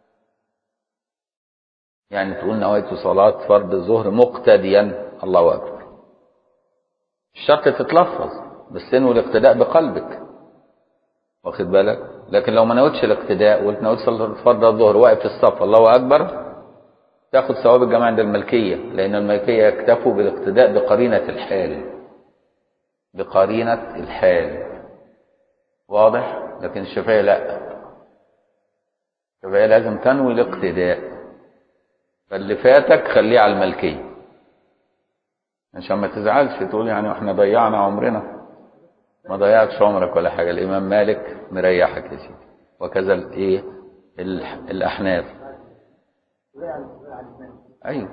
Speaker 1: يعني تقول نويت صلاة فرض الظهر مقتديا الله أكبر الشرط تتلفظ بس تنوي الاقتداء بقلبك واخد بالك لكن لو ما نويتش الاقتداء وقلت نويت صلاة فرض الظهر واقف في الصف الله أكبر تاخد ثواب الجماعة عند الملكية لأن الملكية يكتفوا بالاقتداء بقرينة الحال بقرينة الحال واضح لكن الشافعية لا الشافعية لازم تنوي الاقتداء فاللي فاتك خليه على الملكية عشان ما تزعلش تقول يعني احنا ضيعنا عمرنا ما ضيعتش عمرك ولا حاجة الإمام مالك مريحك يا سيدي وكذا الايه الح- الأحناف أيوه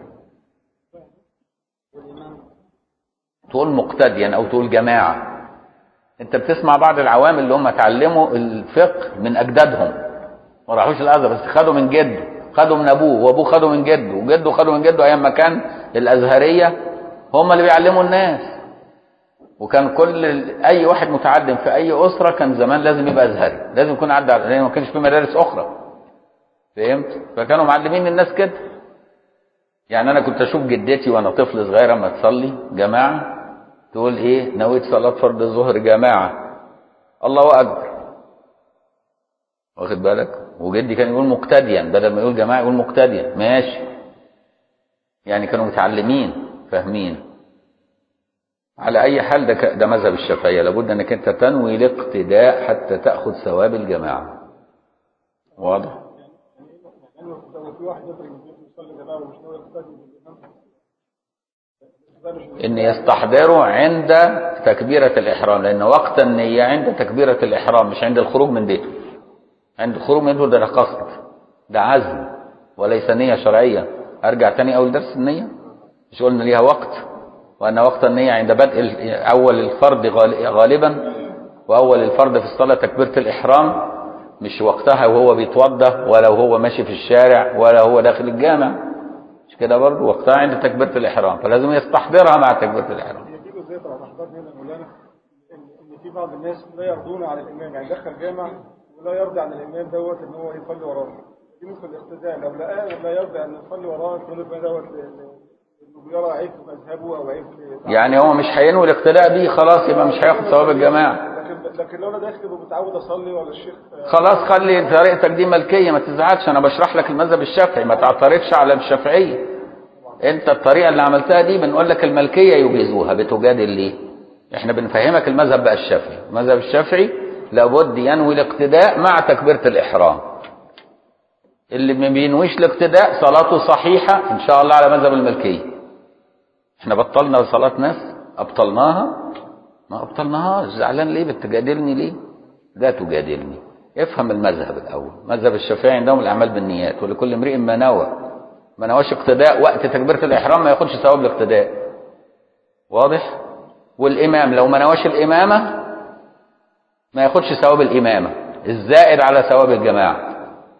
Speaker 1: تقول مقتديا أو تقول جماعة أنت بتسمع بعض العوام اللي هم اتعلموا الفقه من أجدادهم ما راحوش الأزهر بس خدوا من جده خدوا من أبوه وأبوه خدوا من جده وجده خدوا من جده أيام ما كان الأزهرية هم اللي بيعلموا الناس وكان كل اي واحد متعلم في اي اسره كان زمان لازم يبقى ازهري لازم يكون عدى على لان ما كانش في مدارس اخرى فهمت فكانوا معلمين الناس كده يعني انا كنت اشوف جدتي وانا طفل صغير اما تصلي جماعه تقول ايه نويت صلاه فرض الظهر جماعه الله اكبر واخد بالك وجدي كان يقول مقتديا بدل ما يقول جماعه يقول مقتديا ماشي يعني كانوا متعلمين فاهمين على اي حال ده ك- ده مذهب الشافعيه لابد انك انت تنوي الاقتداء حتى تاخذ ثواب الجماعه واضح
Speaker 2: يعني لو في واحد يدرك البيت يصلي جماعه ومش ناوي يقتدي بالامام
Speaker 1: ان يستحضروا عند تكبيره الاحرام لان وقت النيه عند تكبيره الاحرام مش عند الخروج من بيته عند الخروج من بيته ده قصد ده عزم وليس نيه شرعيه ارجع تاني اول درس النيه مش قلنا ليها وقت وأن وقت النية عند بدء ال- أول الفرض غال- غالبا وأول الفرض في الصلاة تكبيرة الإحرام مش وقتها وهو بيتوضى ولا وهو ماشي في الشارع ولا هو داخل الجامع مش كده برضه وقتها عند تكبيرة الإحرام فلازم يستحضرها مع تكبيرة الإحرام
Speaker 2: هي دي جزئيه طبعا احباب هنا مولانا ان ان في بعض الناس لا يرضون على الامام يعني دخل جامع ولا يرضى عن الامام دوت ان هو يصلي وراه دي مثل الاقتداء لو لقاه لا يرضى ان يصلي وراه يكون الامام دوت انه بيرى عيب في مذهبه او عيب في
Speaker 1: يعني هو مش هينوي الاقتداء بيه خلاص يبقى مش هياخد ثواب الجماعة
Speaker 2: لكن لكن لو انا داخل ومتعود اصلي ولا الشيخ
Speaker 1: خلاص خلي طريقتك دي ملكية ما تزعلش انا بشرح لك المذهب الشافعي ما تعترضش على الشافعية انت الطريقة اللي عملتها دي بنقول لك الملكية يجيزوها بتجادل ليه احنا بنفهمك المذهب بقى الشافعي المذهب الشافعي لابد ينوي الاقتداء مع تكبيرة الاحرام اللي ما بينويش الاقتداء صلاته صحيحة ان شاء الله على مذهب الملكية احنا بطلنا صلاة ناس ابطلناها ما ابطلناهاش زعلان ليه بتجادلني ليه لا تجادلني افهم المذهب الاول مذهب الشافعي عندهم الاعمال بالنيات ولكل امرئ ما نوى ما نواش اقتداء وقت تكبيره الاحرام ما ياخدش ثواب الاقتداء واضح والامام لو ما نواش الامامه ما ياخدش ثواب الامامه الزائد على ثواب الجماعه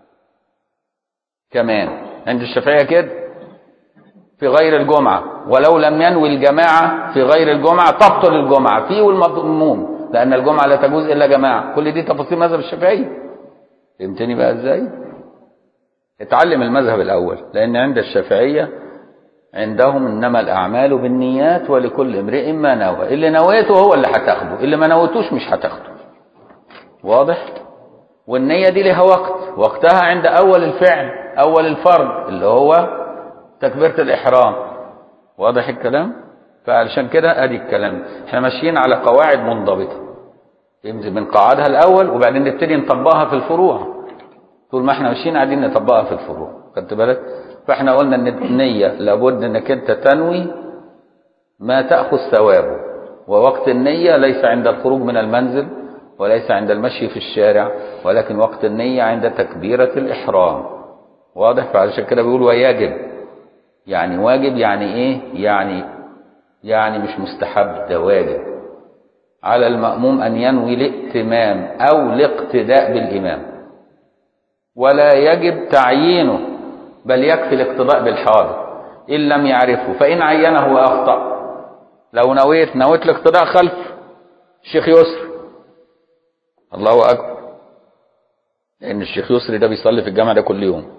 Speaker 1: كمان عند الشافعيه كده في غير الجمعة ولو لم ينوي الجماعة في غير الجمعة تبطل الجمعة فيه والمضموم لأن الجمعة لا تجوز إلا جماعة كل دي تفاصيل مذهب الشافعية فهمتني بقى إزاي اتعلم المذهب الأول لأن عند الشافعية عندهم إنما الأعمال بالنيات ولكل امرئ ما نوى اللي نويته هو اللي هتاخده اللي ما نويتوش مش هتاخده واضح والنية دي لها وقت وقتها عند أول الفعل أول الفرض اللي هو تكبيرة الإحرام واضح الكلام فعلشان كده ادي الكلام احنا ماشيين على قواعد منضبطة يمزي بنقعدها الأول وبعدين نبتدي نطبقها في الفروع طول ما احنا ماشيين قاعدين نطبقها في الفروع خدت بالك فاحنا قلنا ان النية لابد انك انت تنوي ما تأخذ ثوابه ووقت النية ليس عند الخروج من المنزل وليس عند المشي في الشارع ولكن وقت النية عند تكبيرة الإحرام واضح فعلشان كده بيقول ويجب يعني واجب يعني ايه يعني يعني مش مستحب ده واجب على المأموم أن ينوي الائتمام أو الاقتداء بالإمام ولا يجب تعيينه بل يكفي الاقتداء بالحاضر إن لم يعرفه فإن عينه وأخطأ لو نويت نويت الاقتداء خلف الشيخ يسر الله أكبر لأن الشيخ يسري ده بيصلي في الجامع ده كل يوم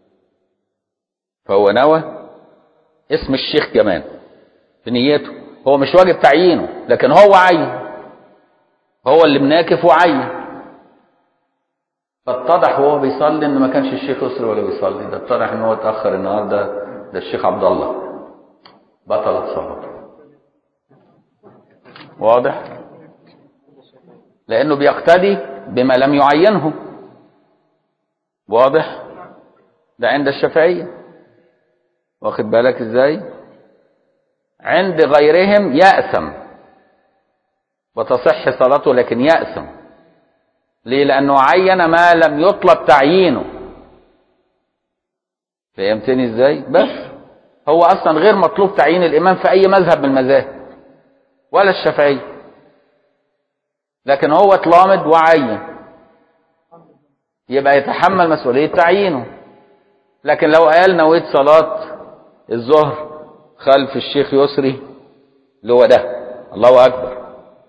Speaker 1: فهو نوى اسم الشيخ كمان في نيته هو مش واجب تعيينه لكن هو عين هو اللي مناكف وعين فاتضح وهو بيصلي ان ما كانش الشيخ يسري ولا بيصلي ده اتضح ان هو اتاخر النهارده ده الشيخ عبد الله بطلت صلاته واضح لانه بيقتدي بما لم يعينه واضح ده عند الشافعيه واخد بالك ازاي عند غيرهم يأثم وتصح صلاته لكن يأثم ليه لأنه عين ما لم يطلب تعيينه فهمتني ازاي بس هو أصلا غير مطلوب تعيين الإمام في أي مذهب من المذاهب ولا الشافعي لكن هو اتلامد وعين يبقى يتحمل مسؤولية تعيينه لكن لو قال نويت صلاة الظهر خلف الشيخ يسري اللي هو ده الله أكبر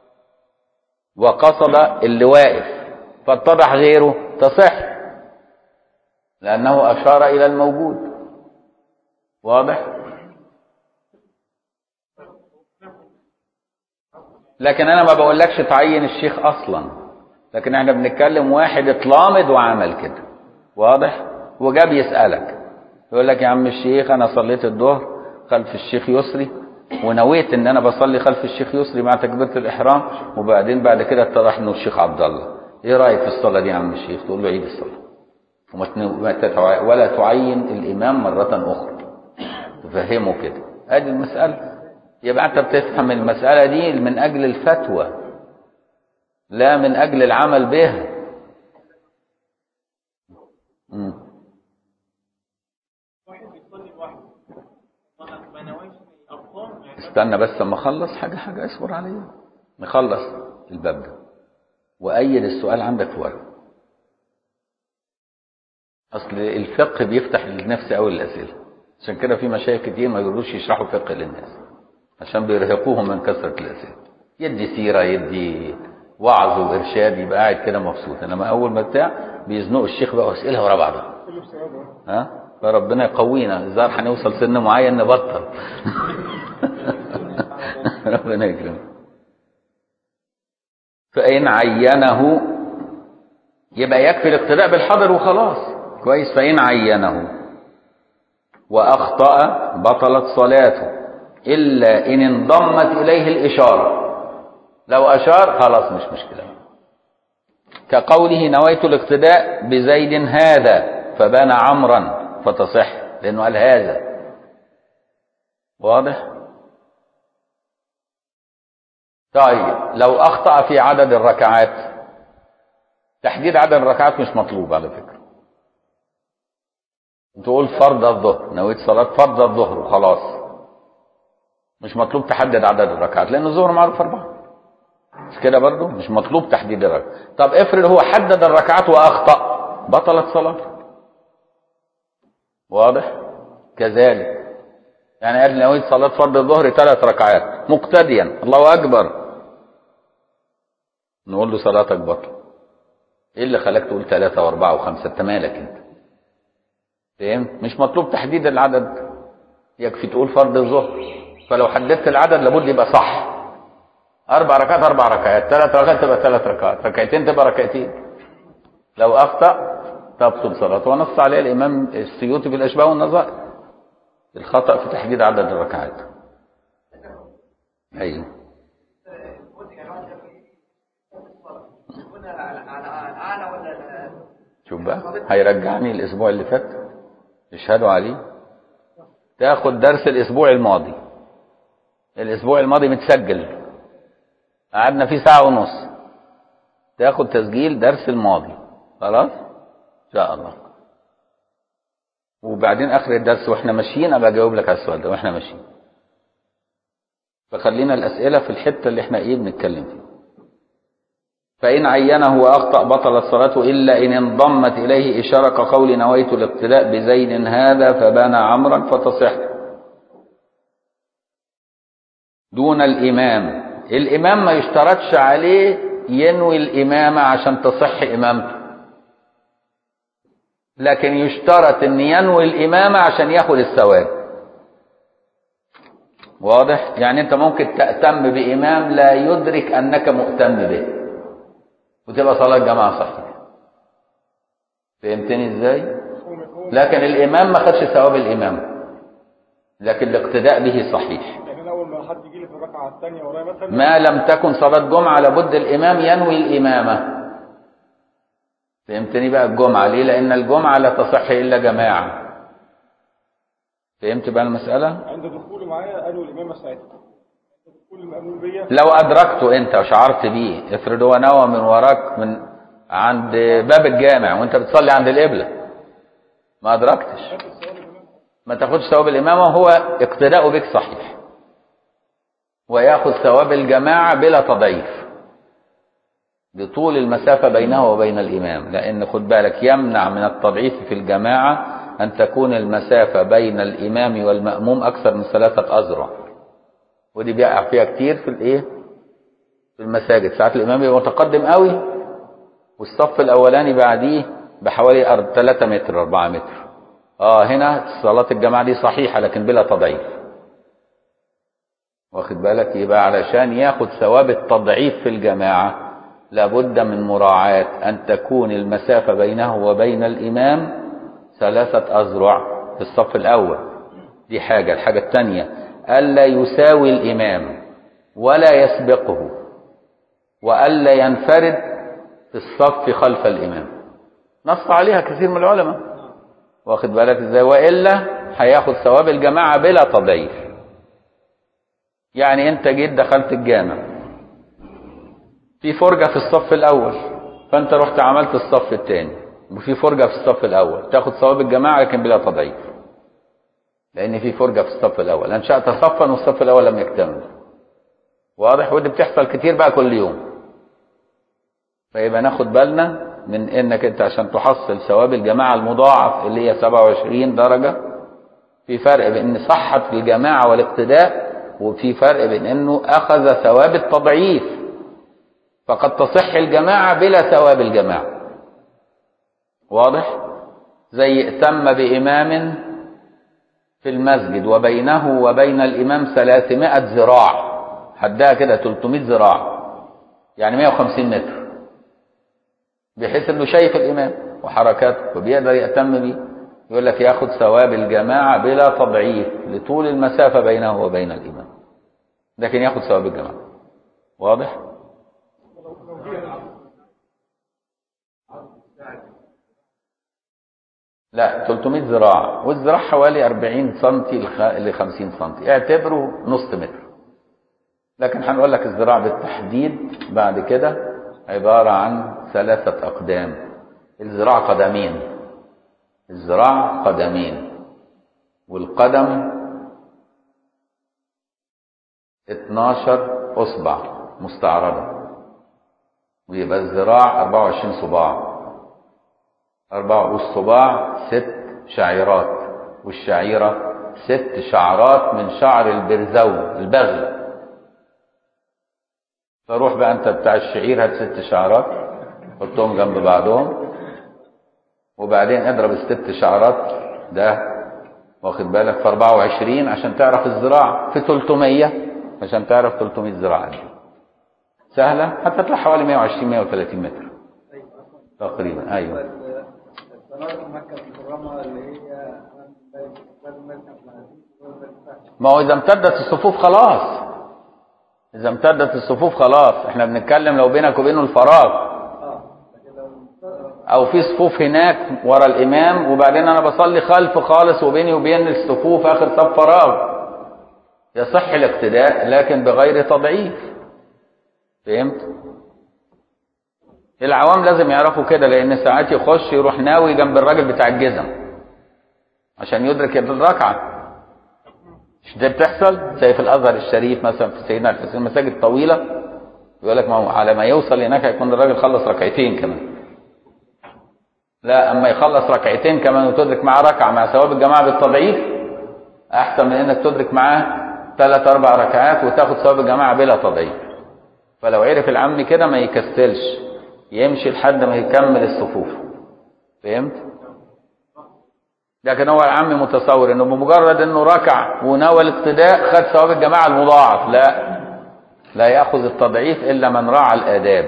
Speaker 1: وقصد اللي واقف فاتضح غيره تصح لأنه أشار إلى الموجود واضح لكن أنا ما بقولكش تعين الشيخ أصلا لكن احنا بنتكلم واحد اتلامد وعمل كده واضح وجاب يسألك يقول لك يا عم الشيخ أنا صليت الظهر خلف الشيخ يسري ونويت ان انا بصلي خلف الشيخ يسري مع تكبيره الاحرام وبعدين بعد كده اتضح انه الشيخ عبد الله ايه رايك في الصلاه دي يا عم الشيخ تقول له عيد الصلاه وما تن- ما تتع- ولا تعين الامام مره اخرى تفهمه كده ادي المساله يبقى انت بتفهم المساله دي من اجل الفتوى لا من اجل العمل بها مم.
Speaker 2: واحد بيصلي لوحده ما ما نواش ارقام يعني
Speaker 1: استنى بس اما اخلص حاجه حاجه اصبر عليا نخلص الباب ده وايد السؤال عندك في ورقه اصل الفقه بيفتح للنفس قوي الاسئله عشان كده في مشايخ كتير ما يقدروش يشرحوا فقه للناس عشان بيرهقوهم من كثره الاسئله يدي سيره يدي وعظ وارشاد يبقى قاعد كده مبسوط انما اول ما بتاع بيزنقوا الشيخ بقى واسئله ورا بعضها
Speaker 2: كله بسببه
Speaker 1: ها فربنا يقوينا الظاهر هنوصل سن معين نبطل ربنا يكرمك فإن عينه يبقى يكفي الاقتداء بالحضر وخلاص كويس فإن عينه وأخطأ بطلت صلاته إلا إن انضمت إليه الإشارة لو أشار خلاص مش مشكلة كقوله نويت الاقتداء بزيد هذا فبان عمرا فتصح لأنه قال هذا واضح طيب لو أخطأ في عدد الركعات تحديد عدد الركعات مش مطلوب على فكرة تقول فرض الظهر نويت صلاة فرض الظهر وخلاص مش مطلوب تحدد عدد الركعات لأن الظهر معروف أربعة مش كده برضو مش مطلوب تحديد الركعات طب افرض هو حدد الركعات وأخطأ بطلت صلاته واضح كذلك يعني قال نويت صلاة فرض الظهر ثلاث ركعات مقتديا الله أكبر نقول له صلاتك بطل ايه اللي خلاك تقول ثلاثة واربعة وخمسة انت مالك انت فهمت مش مطلوب تحديد العدد يكفي تقول فرض الظهر فلو حددت العدد لابد يبقى صح اربع ركعات اربع ركعات ثلاث ركعات تبقى ثلاث ركعات ركعتين تبقى ركعتين لو اخطا تبطل صلاته ونص عليه الامام السيوطي في الاشباه والنظائر الخطا في تحديد عدد الركعات ايوه شوف بقى هيرجعني الاسبوع اللي فات اشهدوا عليه تاخد درس الاسبوع الماضي الاسبوع الماضي متسجل قعدنا فيه ساعة ونص تاخد تسجيل درس الماضي خلاص ان شاء الله وبعدين اخر الدرس واحنا ماشيين ابقى اجاوب لك على السؤال ده واحنا ماشيين فخلينا الاسئله في الحته اللي احنا ايه بنتكلم فيها فإن عينه وأخطأ بطلت صلاته إلا إن انضمت إليه إشارة كقول نويت الاقتداء بزيد هذا فبان عمرا فتصح دون الإمام الإمام ما يشترطش عليه ينوي الإمامة عشان تصح إمامته لكن يشترط أن ينوي الإمامة عشان ياخد الثواب واضح؟ يعني أنت ممكن تأتم بإمام لا يدرك أنك مؤتم به وتبقى صلاة جماعة صحيحة فهمتني ازاي لكن الامام ما خدش ثواب الامام لكن الاقتداء به صحيح
Speaker 2: يعني أنا اول ما حد يجي لي في الركعه الثانيه ورايا مثلا
Speaker 1: ما لم تكن صلاة جمعة لابد الامام ينوي الامامة فهمتني بقى الجمعة ليه لان الجمعة لا تصح الا جماعة فهمت بقى المسألة
Speaker 2: عند دخولي معايا قالوا الامامه ساعتها عند دخول المامون بيا
Speaker 1: لو ادركته انت وشعرت بيه افرض هو نوى من وراك من عند باب الجامع وانت بتصلي عند القبلة ما ادركتش
Speaker 2: خدت الثواب الامام
Speaker 1: ما تاخدش ثواب الامامة وهو اقتداء بك صحيح وياخذ ثواب الجماعة بلا تضعيف بطول المسافة بينه وبين الإمام لأن خد بالك يمنع من التضعيف في الجماعة أن تكون المسافة بين الإمام والمأموم أكثر من ثلاثة أذرع ودي بيقع فيها كتير في الإيه؟ في المساجد ساعات الإمام يبقى متقدم قوي والصف الأولاني بعديه بحوالي 3 متر 4 متر اه هنا صلاة الجماعة دي صحيحة لكن بلا تضعيف واخد بالك يبقى علشان ياخد ثواب التضعيف في الجماعة لابد من مراعاة أن تكون المسافة بينه وبين الإمام ثلاثة أذرع في الصف الأول دي حاجة الحاجة الثانية ألا يساوي الإمام ولا يسبقه وألا ينفرد في الصف خلف الإمام نص عليها كثير من العلماء واخد بالك ازاي والا هياخد ثواب الجماعه بلا تضعيف يعني انت جيت دخلت الجامع في فرجه في الصف الاول فانت رحت عملت الصف الثاني وفي فرجه في الصف الاول تاخد ثواب الجماعه لكن بلا تضعيف لان في فرجه في الصف الاول انشات صفا والصف الاول لم يكتمل واضح ودي بتحصل كتير بقى كل يوم فيبقى ناخد بالنا من انك انت عشان تحصل ثواب الجماعة المضاعف اللي هي 27 درجة في فرق بين صحت في الجماعة والاقتداء وفي فرق بين انه اخذ ثواب التضعيف فقد تصح الجماعة بلا ثواب الجماعة واضح زي ائتم بإمام في المسجد وبينه وبين الإمام 300 ذراع حدها كده 300 ذراع يعني 150 متر بحيث انه شايف الإمام وحركاته وبيقدر يأتم بيه يقول لك ياخد ثواب الجماعة بلا تضعيف لطول المسافة بينه وبين الإمام لكن ياخد ثواب الجماعة واضح؟ لا 300 ذراع والذراع حوالي 40 سم ل 50 سم اعتبره نص متر لكن هنقول لك الذراع بالتحديد بعد كده عبارة عن ثلاثة أقدام الذراع قدمين الذراع قدمين والقدم 12 أصبع مستعرضة ويبقى الذراع 24 صباع أربع الصباع ست شعيرات والشعيرة ست شعرات من شعر البرزو البغل فروح بقى أنت بتاع الشعير هات ست شعرات حطهم جنب بعضهم وبعدين اضرب الست شعرات ده واخد بالك في 24 عشان تعرف الذراع في 300 عشان تعرف 300 ذراع دي سهلة هتطلع حوالي 120 130 متر تقريبا ايوه
Speaker 5: صلاة مكة المكرمة اللي هي
Speaker 1: ما هو اذا امتدت الصفوف خلاص اذا امتدت الصفوف خلاص احنا بنتكلم لو بينك وبينه الفراغ
Speaker 5: اه لكن لو
Speaker 1: او في صفوف هناك ورا الامام وبعدين انا بصلي خلف خالص وبيني وبين الصفوف اخر صف فراغ يصح الاقتداء لكن بغير تضعيف فهمت العوام لازم يعرفوا كده لان ساعات يخش يروح ناوي جنب الراجل بتاع الجزم عشان يدرك الركعه مش ده بتحصل زي في الازهر الشريف مثلا في سيدنا الحسين مساجد طويله يقول لك ما هو على ما يوصل هناك هيكون الراجل خلص ركعتين كمان لا اما يخلص ركعتين كمان وتدرك معاه ركعه مع ثواب الجماعه بالتضعيف احسن من انك تدرك معاه ثلاث اربع ركعات وتاخد ثواب الجماعه بلا تضعيف فلو عرف العم كده ما يكسلش يمشي لحد ما يكمل الصفوف فهمت لكن هو العم متصور انه بمجرد انه ركع ونوى الاقتداء خد ثواب الجماعه المضاعف لا لا ياخذ التضعيف الا من راعى الاداب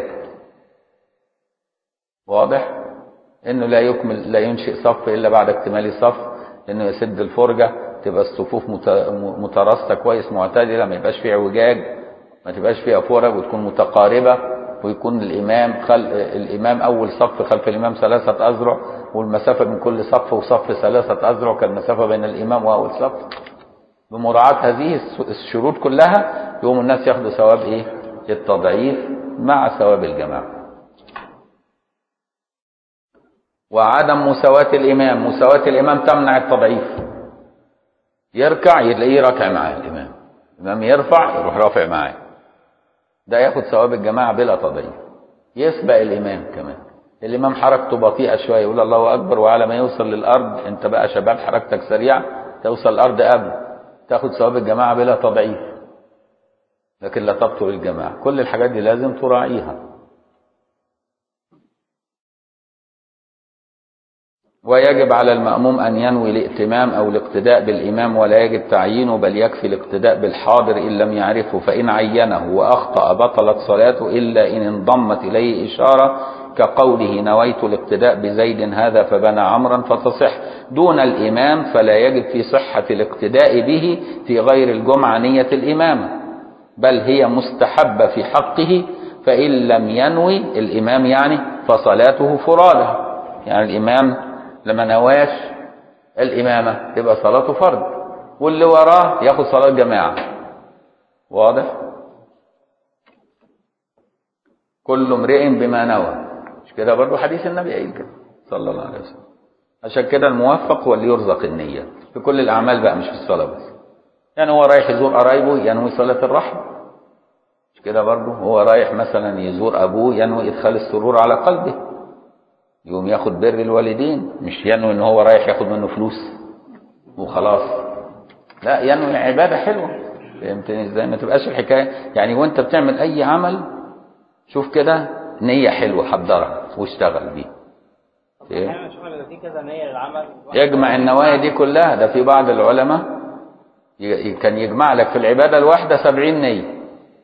Speaker 1: واضح انه لا يكمل لا ينشئ صف الا بعد اكتمال الصف انه يسد الفرجه تبقى الصفوف مت- متراصه كويس معتدله ما يبقاش فيها اعوجاج ما تبقاش فيها فرج وتكون متقاربه ويكون الامام خل... الامام اول صف خلف الامام ثلاثه اذرع والمسافه من كل صف وصف ثلاثه اذرع كالمسافه بين الامام واول صف بمراعاه هذه الس- الشروط كلها يقوم الناس ياخدوا ثواب ايه التضعيف مع ثواب الجماعه وعدم مساواة الإمام مساواة الإمام تمنع التضعيف يركع يلاقيه راكع معاه الإمام الإمام يرفع يروح رافع معاه ده ياخد ثواب الجماعة بلا تضعيف يسبق الإمام كمان الإمام حركته بطيئة شوية يقول الله أكبر وعلى ما يوصل للأرض أنت بقى شباب حركتك سريعة توصل الأرض قبل تاخد ثواب الجماعة بلا تضعيف لكن لا تبطل الجماعة كل الحاجات دي لازم تراعيها ويجب على المأموم أن ينوي الائتمام أو الاقتداء بالإمام ولا يجب تعيينه بل يكفي الاقتداء بالحاضر إن لم يعرفه فإن عينه وأخطأ بطلت صلاته إلا إن انضمت إليه إشارة كقوله نويت الاقتداء بزيد هذا فبنى عمرا فتصح دون الإمام فلا يجب في صحة الاقتداء به في غير الجمعة نية الإمامة بل هي مستحبة في حقه فإن لم ينوي الإمام يعني فصلاته فرادى يعني الإمام لما نواش الإمامة تبقى صلاته فرض واللي وراه ياخد صلاة جماعة واضح كل امرئ بما نوى مش كده برضه حديث النبي قايل كده صلى الله عليه وسلم عشان كده الموفق هو اللي يرزق النية في كل الأعمال بقى مش في الصلاة بس يعني هو رايح يزور قرايبه ينوي صلاة الرحم مش كده برضه هو رايح مثلا يزور أبوه ينوي إدخال السرور على قلبه يقوم ياخد بر الوالدين مش ينوي ان هو رايح ياخد منه فلوس وخلاص لا ينوي عبادة حلوة فهمتني ازاي ما تبقاش الحكاية يعني وانت بتعمل اي عمل شوف كده نية حلوة حضرها واشتغل بيها إيه؟
Speaker 6: احيانا نشوف بيبقى في كذا نيه للعمل
Speaker 1: يجمع النوايا دي كلها ده في بعض العلماء ي- كان يجمع لك في العبادة الواحدة سبعين نية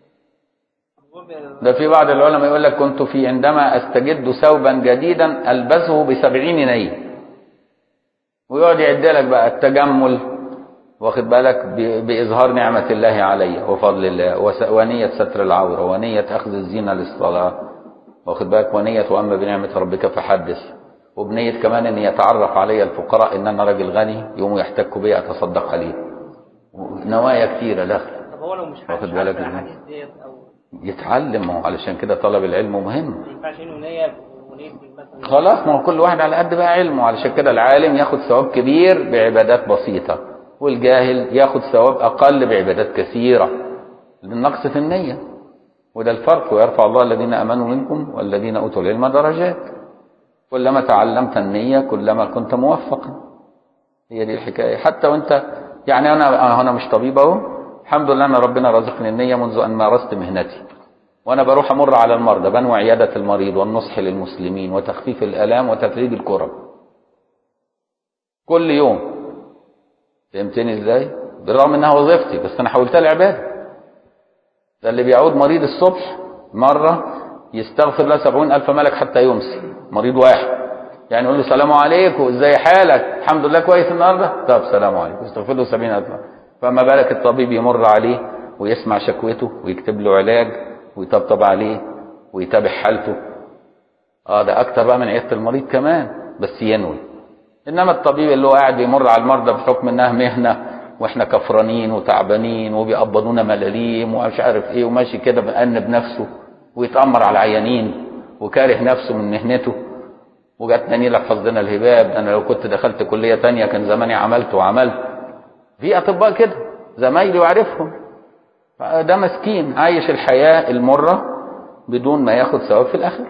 Speaker 1: ده في بعض العلماء يقول لك كنت في عندما استجد ثوبا جديدا البسه بسبعين نية ويقعد يعد لك بقى التجمل واخد بالك ب- بإظهار نعمة الله علي وفضل الله وس- ونية ستر العورة ونية أخذ الزينة للصلاة واخد بالك ونية وأما بنعمة ربك فحدث وبنية كمان أن يتعرف علي الفقراء إن أنا راجل غني يوم يحتكوا بي أتصدق عليه نوايا كثيرة داخل
Speaker 6: طب هو لو مش
Speaker 1: واخد
Speaker 6: مش
Speaker 1: بالك
Speaker 6: عارف
Speaker 1: إزاي؟
Speaker 6: الحديث ديت او
Speaker 1: يتعلم ما هو علشان كده طلب العلم مهم
Speaker 6: ما ينفعش انه نيه ونيه مثلا
Speaker 1: خلاص ما هو كل واحد على قد بقى علمه علشان كده العالم ياخد ثواب كبير بعبادات بسيطة والجاهل ياخد ثواب أقل بعبادات كثيرة للنقص في النية وده الفرق ويرفع الله الذين آمنوا منكم والذين أوتوا العلم درجات كلما تعلمت النية كلما كنت موفقا هي دي الحكاية حتى وانت يعني أنا أنا مش طبيب أهو الحمد لله أن ربنا رزقني النية منذ أن مارست مهنتي وانا بروح امر على المرضى بنوي عياده المريض والنصح للمسلمين وتخفيف الالام وتفريج الكرب كل يوم فهمتني ازاي بالرغم انها وظيفتي بس انا حولتها لعباده ده اللي بيعود مريض الصبح مره يستغفر له سبعون الف ملك حتى يمسي مريض واحد يعني يقول له سلام عليكم ازاي حالك الحمد لله كويس النهارده طب سلام عليكم يستغفر له سبعين الف فما بالك الطبيب يمر عليه ويسمع شكوته ويكتب له علاج ويطبطب عليه ويتابع حالته اه ده اكتر بقى من عياده المريض كمان بس ينوي انما الطبيب اللي هو قاعد بيمر على المرضى بحكم انها مهنه واحنا كفرانين وتعبانين وبيقبضونا ملاليم ومش عارف ايه وماشي كده بأنب نفسه ويتأمر على العيانين وكاره نفسه من مهنته وجاتنا نيلة حظنا الهباب ده انا لو كنت دخلت كليه تانية كان زماني عملت وعملت في اطباء كده زمايلي وعارفهم ده مسكين عايش الحياة المرة بدون ما ياخد ثواب في الآخر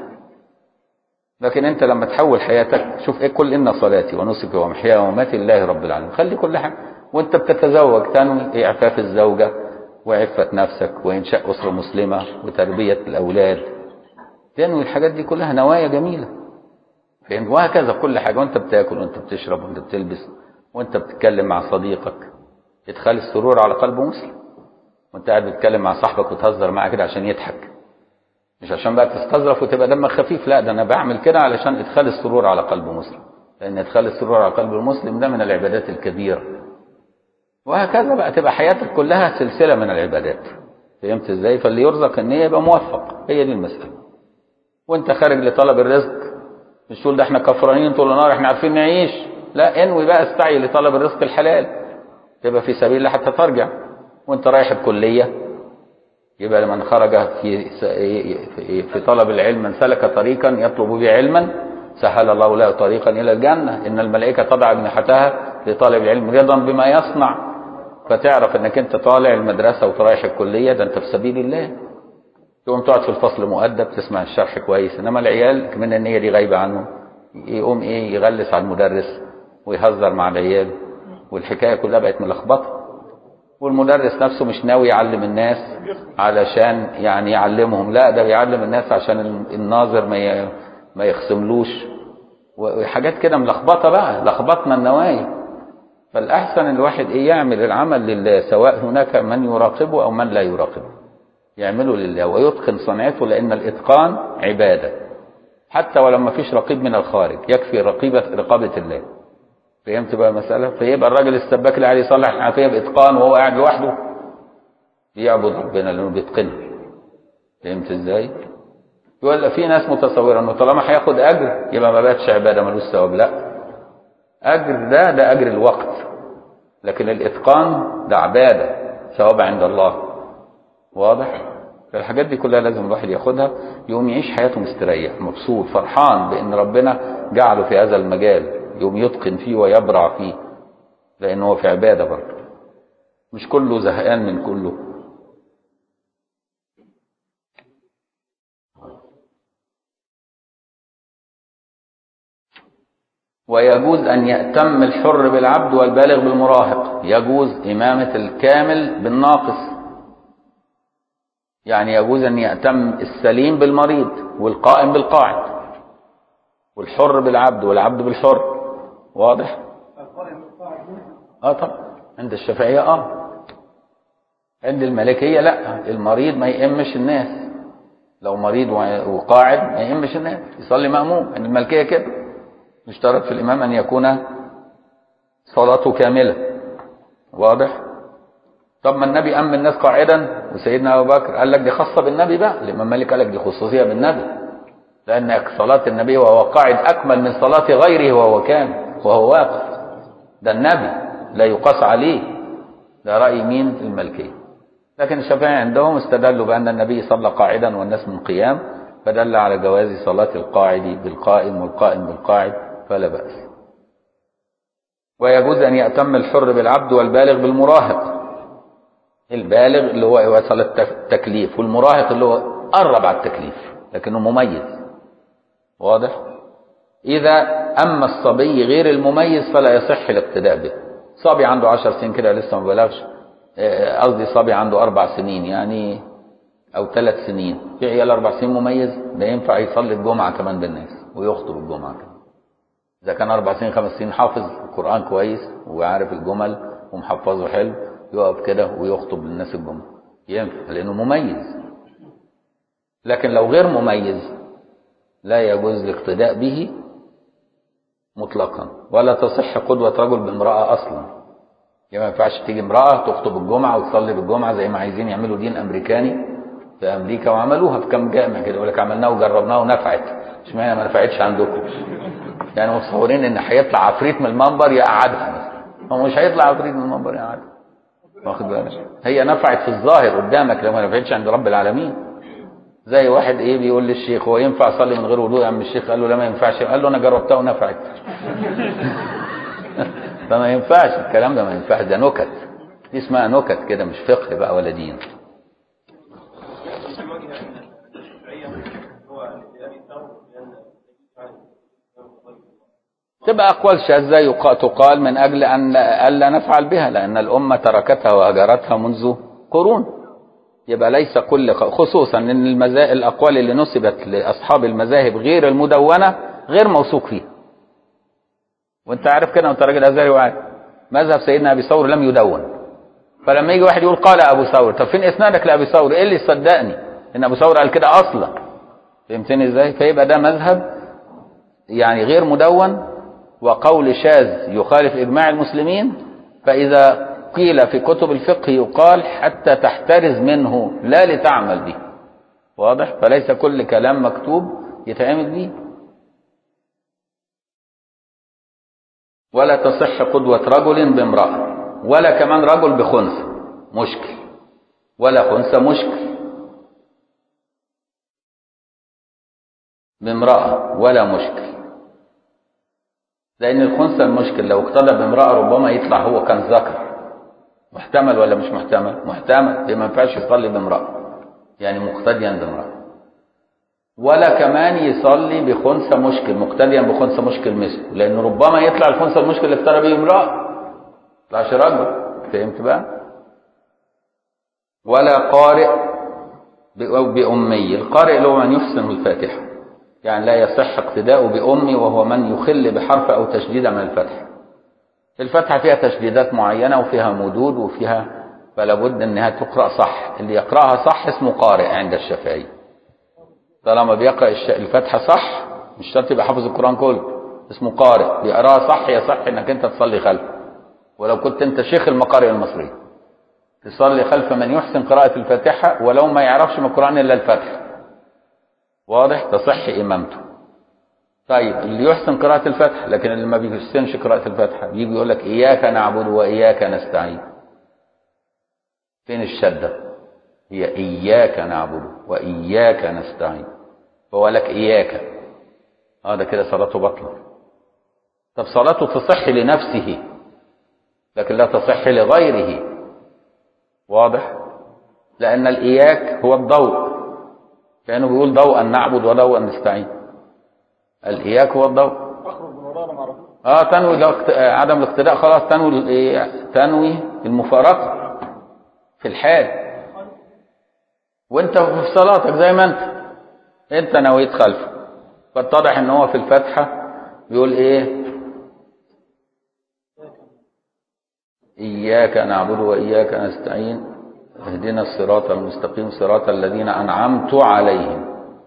Speaker 1: لكن انت لما تحول حياتك شوف ايه كل ان صلاتي ونسكي ومحياي ومماتي لله رب العالمين خلي كل حاجة وانت بتتزوج تنوي اعفاف الزوجة وعفة نفسك وانشاء اسرة مسلمة وتربية الاولاد تنوي الحاجات دي كلها نوايا جميلة فهمت وهكذا كل حاجة وانت بتاكل وانت بتشرب وانت بتلبس وانت بتتكلم مع صديقك ادخال السرور على قلب مسلم وانت قاعد بتتكلم مع صاحبك وتهزر معاه كده عشان يضحك مش عشان بقى تستظرف وتبقى دمك خفيف لا ده انا بعمل كده علشان ادخال السرور على قلب مسلم لان ادخال السرور على قلب المسلم ده من العبادات الكبيره وهكذا بقى تبقى حياتك كلها سلسله من العبادات فهمت ازاي فاللي يرزق النيه يبقى موفق هي دي المساله وانت خارج لطلب الرزق مش تقول ده احنا كفرانين طول النهار احنا عارفين نعيش لا انوي بقى استعي لطلب الرزق الحلال تبقى في سبيل الله حتى ترجع وانت رايح الكليه يبقى لمن خرج في في- في طلب العلم من سلك طريقا يطلب به علما سهل الله له طريقا الى الجنه ان الملائكه تضع اجنحتها لطالب العلم رضا بما يصنع فتعرف انك انت طالع المدرسه وترايح الكليه ده انت في سبيل الله تقوم تقعد في الفصل مؤدب تسمع الشرح كويس انما العيال من النيه دي غايبه عنه يقوم ايه يغلس على المدرس ويهزر مع العيال والحكايه كلها بقت ملخبطه والمدرس نفسه مش ناوي يعلم الناس علشان يعني يعلمهم لا ده بيعلم الناس عشان الناظر ما ي- ما يخصملوش وحاجات كده ملخبطه بقى لخبطنا النوايا فالاحسن الواحد ايه يعمل العمل لله سواء هناك من يراقبه او من لا يراقبه يعمله لله ويتقن صنعته لان الاتقان عباده حتى ولو ما فيش رقيب من الخارج يكفي رقيبه رقابه الله فهمت بقى المسألة فيبقى الراجل السباك اللي قاعد يصلح الحنفية بإتقان وهو قاعد لوحده يعبد ربنا لأنه بيتقنها فهمت ازاي؟ يقول في ناس متصورة انه طالما هياخد أجر يبقى ما بقتش عبادة ملوش ثواب لا أجر ده ده أجر الوقت لكن الإتقان ده عبادة ثواب عند الله واضح؟ فالحاجات دي كلها لازم الواحد ياخدها يقوم يعيش حياته مستريح مبسوط فرحان بان ربنا جعله في هذا المجال يقوم يتقن فيه ويبرع فيه لانه هو في عباده برضه مش كله زهقان من كله ويجوز أن يأتم الحر بالعبد والبالغ بالمراهق يجوز إمامة الكامل بالناقص يعني يجوز أن يأتم السليم بالمريض والقائم بالقاعد والحر بالعبد والعبد بالحر واضح اه طبعا عند الشافعية اه عند المالكية لا المريض ما يأمش الناس لو مريض وقاعد ما يأمش الناس يصلي مأموم عند المالكية كده يشترط في الإمام أن يكون صلاته كاملة واضح طب ما النبي أم الناس قاعدا وسيدنا أبو بكر قال لك دي خاصة بالنبي بقى الإمام مالك قال لك دي خصوصية بالنبي لأن صلاة النبي وهو قاعد أكمل من صلاة غيره وهو كان وهو واقف ده النبي لا يقاس عليه ده رأي مين الملكية لكن الشافعي عندهم استدلوا بأن النبي صلى قاعدا والناس من قيام فدل على جواز صلاة القاعد بالقائم والقائم بالقاعد فلا بأس ويجوز أن يأتم الحر بالعبد والبالغ بالمراهق البالغ اللي هو وصل التكليف والمراهق اللي هو قرب على التكليف لكنه مميز واضح إذا أما الصبي غير المميز فلا يصح الاقتداء به صبي عنده عشر سنين كده لسه ما بلغش قصدي صبي عنده أربع سنين يعني أو ثلاث سنين في عيال أربع سنين مميز ده ينفع يصلي الجمعة كمان بالناس ويخطب الجمعة كمان إذا كان أربع سنين خمس سنين حافظ القرآن كويس وعارف الجمل ومحفظه حلو يقف كده ويخطب للناس الجمعة ينفع لأنه مميز لكن لو غير مميز لا يجوز الاقتداء به مطلقا ولا تصح قدوة رجل بامرأة أصلا يعني ما ينفعش تيجي امرأة تخطب الجمعة وتصلي بالجمعة زي ما عايزين يعملوا دين أمريكاني في أمريكا وعملوها في كام جامع كده يقول لك عملناه وجربناه ونفعت اشمعنى ما نفعتش عندكم يعني متصورين ان هيطلع عفريت من المنبر يقعدها مثلا هو مش هيطلع عفريت من المنبر يقعدها واخد بالك هي نفعت في الظاهر قدامك لو ما نفعتش عند رب العالمين زي واحد ايه بيقول للشيخ هو ينفع اصلي من غير وضوء يا عم الشيخ قال له لا ما ينفعش قال له انا جربتها ونفعت فما ينفعش الكلام ده ما ينفعش ده نكت دي اسمها نكت كده مش فقه بقى ولا دين تبقى أقوال شاذة يقا- تقال من أجل أن ألا نفعل بها لأن الأمة تركتها وهجرتها منذ قرون يبقى ليس كل خصوصا ان المزا... الاقوال اللي نسبت لاصحاب المذاهب غير المدونه غير موثوق فيها وانت عارف كده وانت راجل ازهري وعارف مذهب سيدنا ابي ثور لم يدون فلما يجي واحد يقول قال ابو ثور طب فين اسنادك لابي ثور ايه اللي صدقني ان ابو ثور قال كده اصلا فهمتني ازاي فيبقى ده مذهب يعني غير مدون وقول شاذ يخالف اجماع المسلمين فاذا قيل في كتب الفقه يقال حتى تحترز منه لا لتعمل به واضح فليس كل كلام مكتوب يتعمل به ولا تصح قدوة رجل بامرأة ولا كمان رجل بخنثى مشكل ولا خنثى مشكل بامرأة ولا مشكل لأن الخنثى المشكل لو اقتدى بامرأة ربما يطلع هو كان ذكر محتمل ولا مش محتمل محتمل دي ما ينفعش يصلي بامرأة يعني مقتديا بامرأة ولا كمان يصلي بخنثى مشكل مقتديا بخنثى مشكل مثله لأن ربما يطلع الخنثى المشكل اللي افترى به امرأة يطلعش رجل فهمت بقى ولا قارئ ب- بأمي القارئ اللي هو من يحسن الفاتحة يعني لا يصح اقتداء بأمي وهو من يخل بحرف أو تشديد من الفتح الفتحة فيها تشديدات معينة وفيها مدود وفيها فلا بد انها تقرأ صح اللي يقرأها صح اسمه قارئ عند الشافعي طالما بيقرأ الش- الفتحة صح مش شرط يبقى حافظ القرآن كله اسمه قارئ بيقراها صح يصح انك انت تصلي خلفه ولو كنت انت شيخ المقارئ المصري تصلي خلف من يحسن قراءة الفاتحة ولو ما يعرفش من القرآن الا الفتح واضح تصح امامته طيب اللي يحسن قراءة الفتح لكن اللي ما بيحسنش قراءة الفتحة يجي يقول لك إياك نعبد وإياك نستعين فين الشدة هي إياك نعبد وإياك نستعين فهو لك إياك هذا كده صلاته بطلة طب صلاته تصح لنفسه لكن لا تصح لغيره واضح لأن الإياك هو الضوء كأنه بيقول ضوءا نعبد وضوءا نستعين الإياك هو الضوء
Speaker 2: اخرج من وراء ما اعرفوش
Speaker 1: اه تنوي الاقت- آه، عدم الاقتداء خلاص تنوي ال- إيه، تنوي المفارقة في الحال وانت في صلاتك زي ما انت انت نويت خلفه فاتضح ان هو في الفاتحه بيقول ايه اياك نعبد واياك نستعين اهدنا الصراط المستقيم صراط الذين انعمت عليهم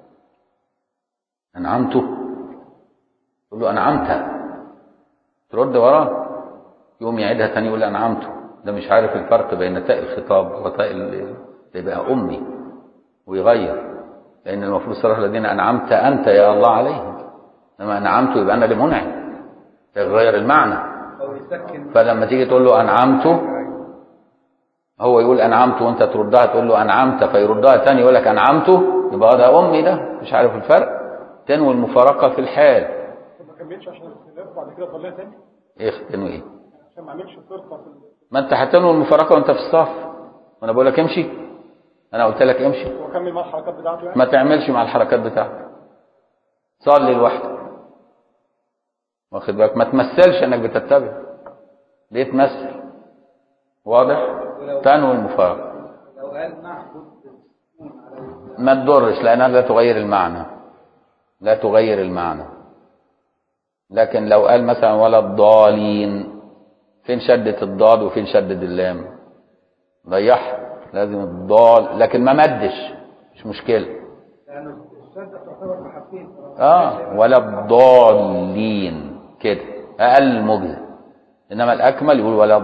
Speaker 1: انعمت تقول له انعمت ترد وراه يقوم يعيدها تاني يقول انعمت ده مش عارف الفرق بين تاء الخطاب وتاء ال- يبقى امي ويغير لان المفروض صراط الذين انعمت انت يا الله عليهم لما انعمت يبقى انا اللي منعم يغير المعنى
Speaker 5: او يسكن
Speaker 1: فلما تيجي تقول له انعمت هو يقول انعمت وانت تردها تقول له انعمت فيردها تاني يقول لك انعمت يبقى ده امي ده مش عارف الفرق تنوي المفارقه في الحال
Speaker 2: طب ما كملش عشان الاختلاف بعد كده صليها تاني
Speaker 1: ايه تنوي ايه
Speaker 2: عشان ما اعملش فرقه في ال-
Speaker 1: ما انت هتنوي المفارقه وانت في الصف وانا بقول لك امشي انا قلت لك امشي
Speaker 2: واكمل مع الحركات بتاعته يعني
Speaker 1: ما تعملش مع الحركات بتاعتك صلي لوحدك واخد بالك ما تمثلش انك بتتبع ليه تمثل واضح تنوي المفارقه
Speaker 5: لو قال نعبد السكون على ال-
Speaker 1: ما تضرش لانها لا تغير المعنى لا تغير المعنى لكن لو قال مثلا ولا الضالين فين شدة الضاد وفين شدة اللام ضيعها لازم الضال لكن ما مدش مش مشكلة
Speaker 5: لانه الشده تعتبر بحرفين
Speaker 1: اه ولا الضالين كده اقل مجزء انما الاكمل يقول ولا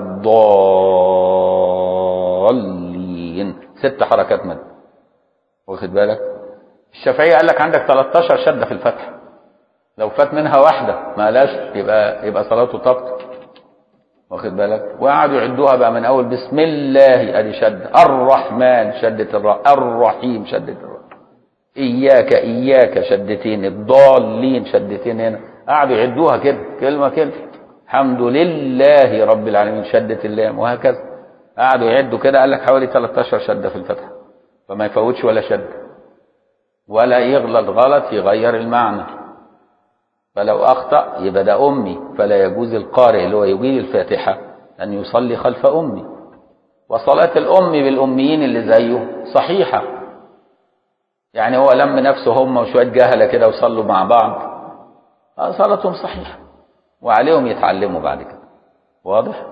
Speaker 1: الضالين ست حركات مد واخد بالك الشافعيه قال لك عندك 13 شده في الفتح لو فات منها واحده ما قالهاش يبقى يبقى صلاته تبطل واخد بالك وقعدوا يعدوها بقى من اول بسم الله ادي شده الرحمن شده الراء الرحيم شده الراء إياك إياك شدتين الضالين شدتين هنا قعدوا يعدوها كده كلمة كلمة الحمد لله رب العالمين شدة اللام وهكذا قعدوا يعدوا كده قال لك حوالي 13 شدة في الفتحة فما يفوتش ولا شدة ولا يغلط غلط يغير المعنى فلو أخطأ يبقى ده أمي فلا يجوز القارئ اللي هو يجيل الفاتحة أن يصلي خلف أمي وصلاة الأم بالأميين اللي زيه صحيحة يعني هو لم نفسه هم وشوية جهلة كده وصلوا مع بعض آه، صلاتهم صحيحة وعليهم يتعلموا بعد كده واضح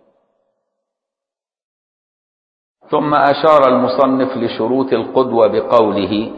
Speaker 1: ثم أشار المصنف لشروط القدوة بقوله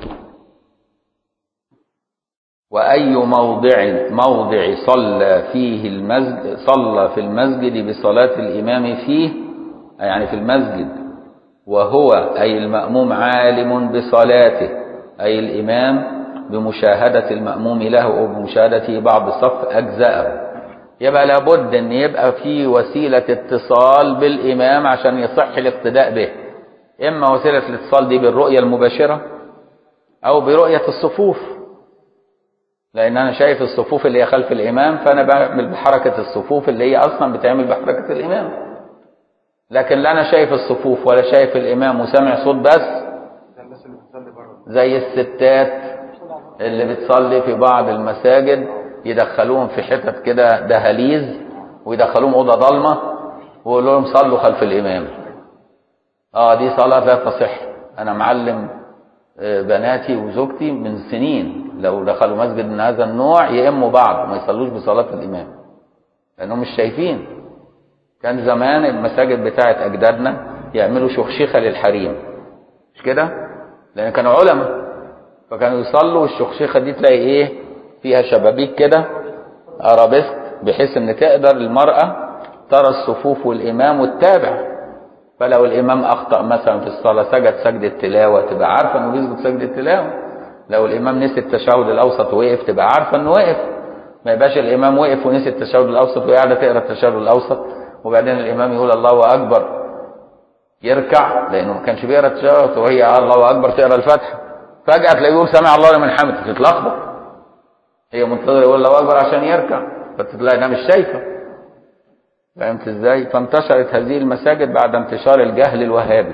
Speaker 1: وأي موضع موضع صلى فيه المسجد صلى في المسجد بصلاة الإمام فيه يعني في المسجد وهو أي المأموم عالم بصلاته أي الإمام بمشاهدة المأموم له أو بمشاهدته بعض الصف أجزاءه يبقى لابد أن يبقى في وسيلة اتصال بالإمام عشان يصح الاقتداء به إما وسيلة الاتصال دي بالرؤية المباشرة أو برؤية الصفوف لأن أنا شايف الصفوف اللي هي خلف الإمام فأنا بعمل بحركة الصفوف اللي هي أصلا بتعمل بحركة الإمام لكن لا أنا شايف الصفوف ولا شايف الإمام وسامع صوت بس
Speaker 3: زي الناس اللي بتصلي بره
Speaker 1: زي الستات اللي بتصلي في بعض المساجد يدخلوهم في حتت كده دهاليز ويدخلوهم اوضه ضلمه ويقولوا لهم صلوا خلف الامام اه دي صلاه لا تصح انا معلم آه، بناتي وزوجتي من سنين لو دخلوا مسجد من هذا النوع يئموا بعض ما يصلوش بصلاه الامام لانهم مش شايفين كان زمان المساجد بتاعت اجدادنا يعملوا شخشخه للحريم مش كده لان كانوا علماء فكانوا يصلوا والشخشيخه دي تلاقي ايه فيها شبابيك كده ارابيسك بحيث ان تقدر المراه ترى الصفوف والامام وتتابع فلو الامام اخطا مثلا في الصلاه سجد سجده تلاوه تبقى عارفه انه بيسجد سجده تلاوه لو الامام نسي التشهد الاوسط ووقف تبقى عارفه انه وقف ما يبقاش الامام وقف ونسي التشهد الاوسط وهي قاعده تقرا التشهد الاوسط وبعدين الامام يقول الله اكبر يركع لانه ما كانش بيقرا التشهد وهي الله اكبر تقرا الفاتحه فجاه تلاقيه يقول سمع الله لمن حمده تتلخبط هي منتظره يقول الله اكبر عشان يركع فتلاقي انها مش شايفه فهمت ازاي فانتشرت هذه المساجد بعد انتشار الجهل الوهابي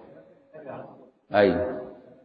Speaker 1: ايوه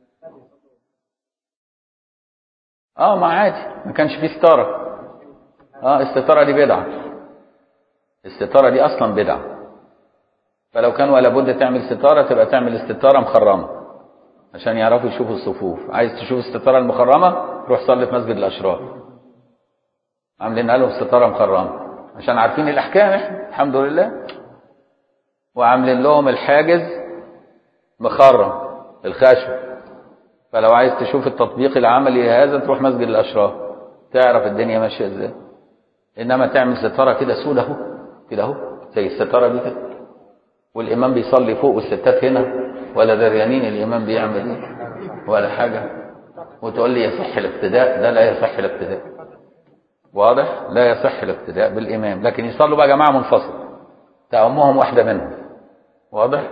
Speaker 1: اه ما عادي ما كانش فيه ستاره اه الستاره دي بدعه الستاره دي اصلا بدعه فلو كان ولا بد تعمل ستاره تبقى تعمل الستاره مخرمه عشان يعرفوا يشوفوا الصفوف عايز تشوف الستاره المخرمه روح صلي في مسجد الاشراف عاملين لهم ستاره مخرمه عشان عارفين الاحكام احنا الحمد لله وعاملين لهم الحاجز مخرم الخشب فلو عايز تشوف التطبيق العملي هذا تروح مسجد الاشراف تعرف الدنيا ماشيه ازاي انما تعمل ستاره كده سودة اهو كده اهو زي الستاره دي كده والامام بيصلي فوق والستات هنا ولا دريانين الامام بيعمل ايه ولا حاجه وتقول لي يصح الاقتداء ده لا يصح الاقتداء واضح لا يصح الاقتداء بالامام لكن يصلوا بقى جماعه منفصل تأمهم واحده منهم واضح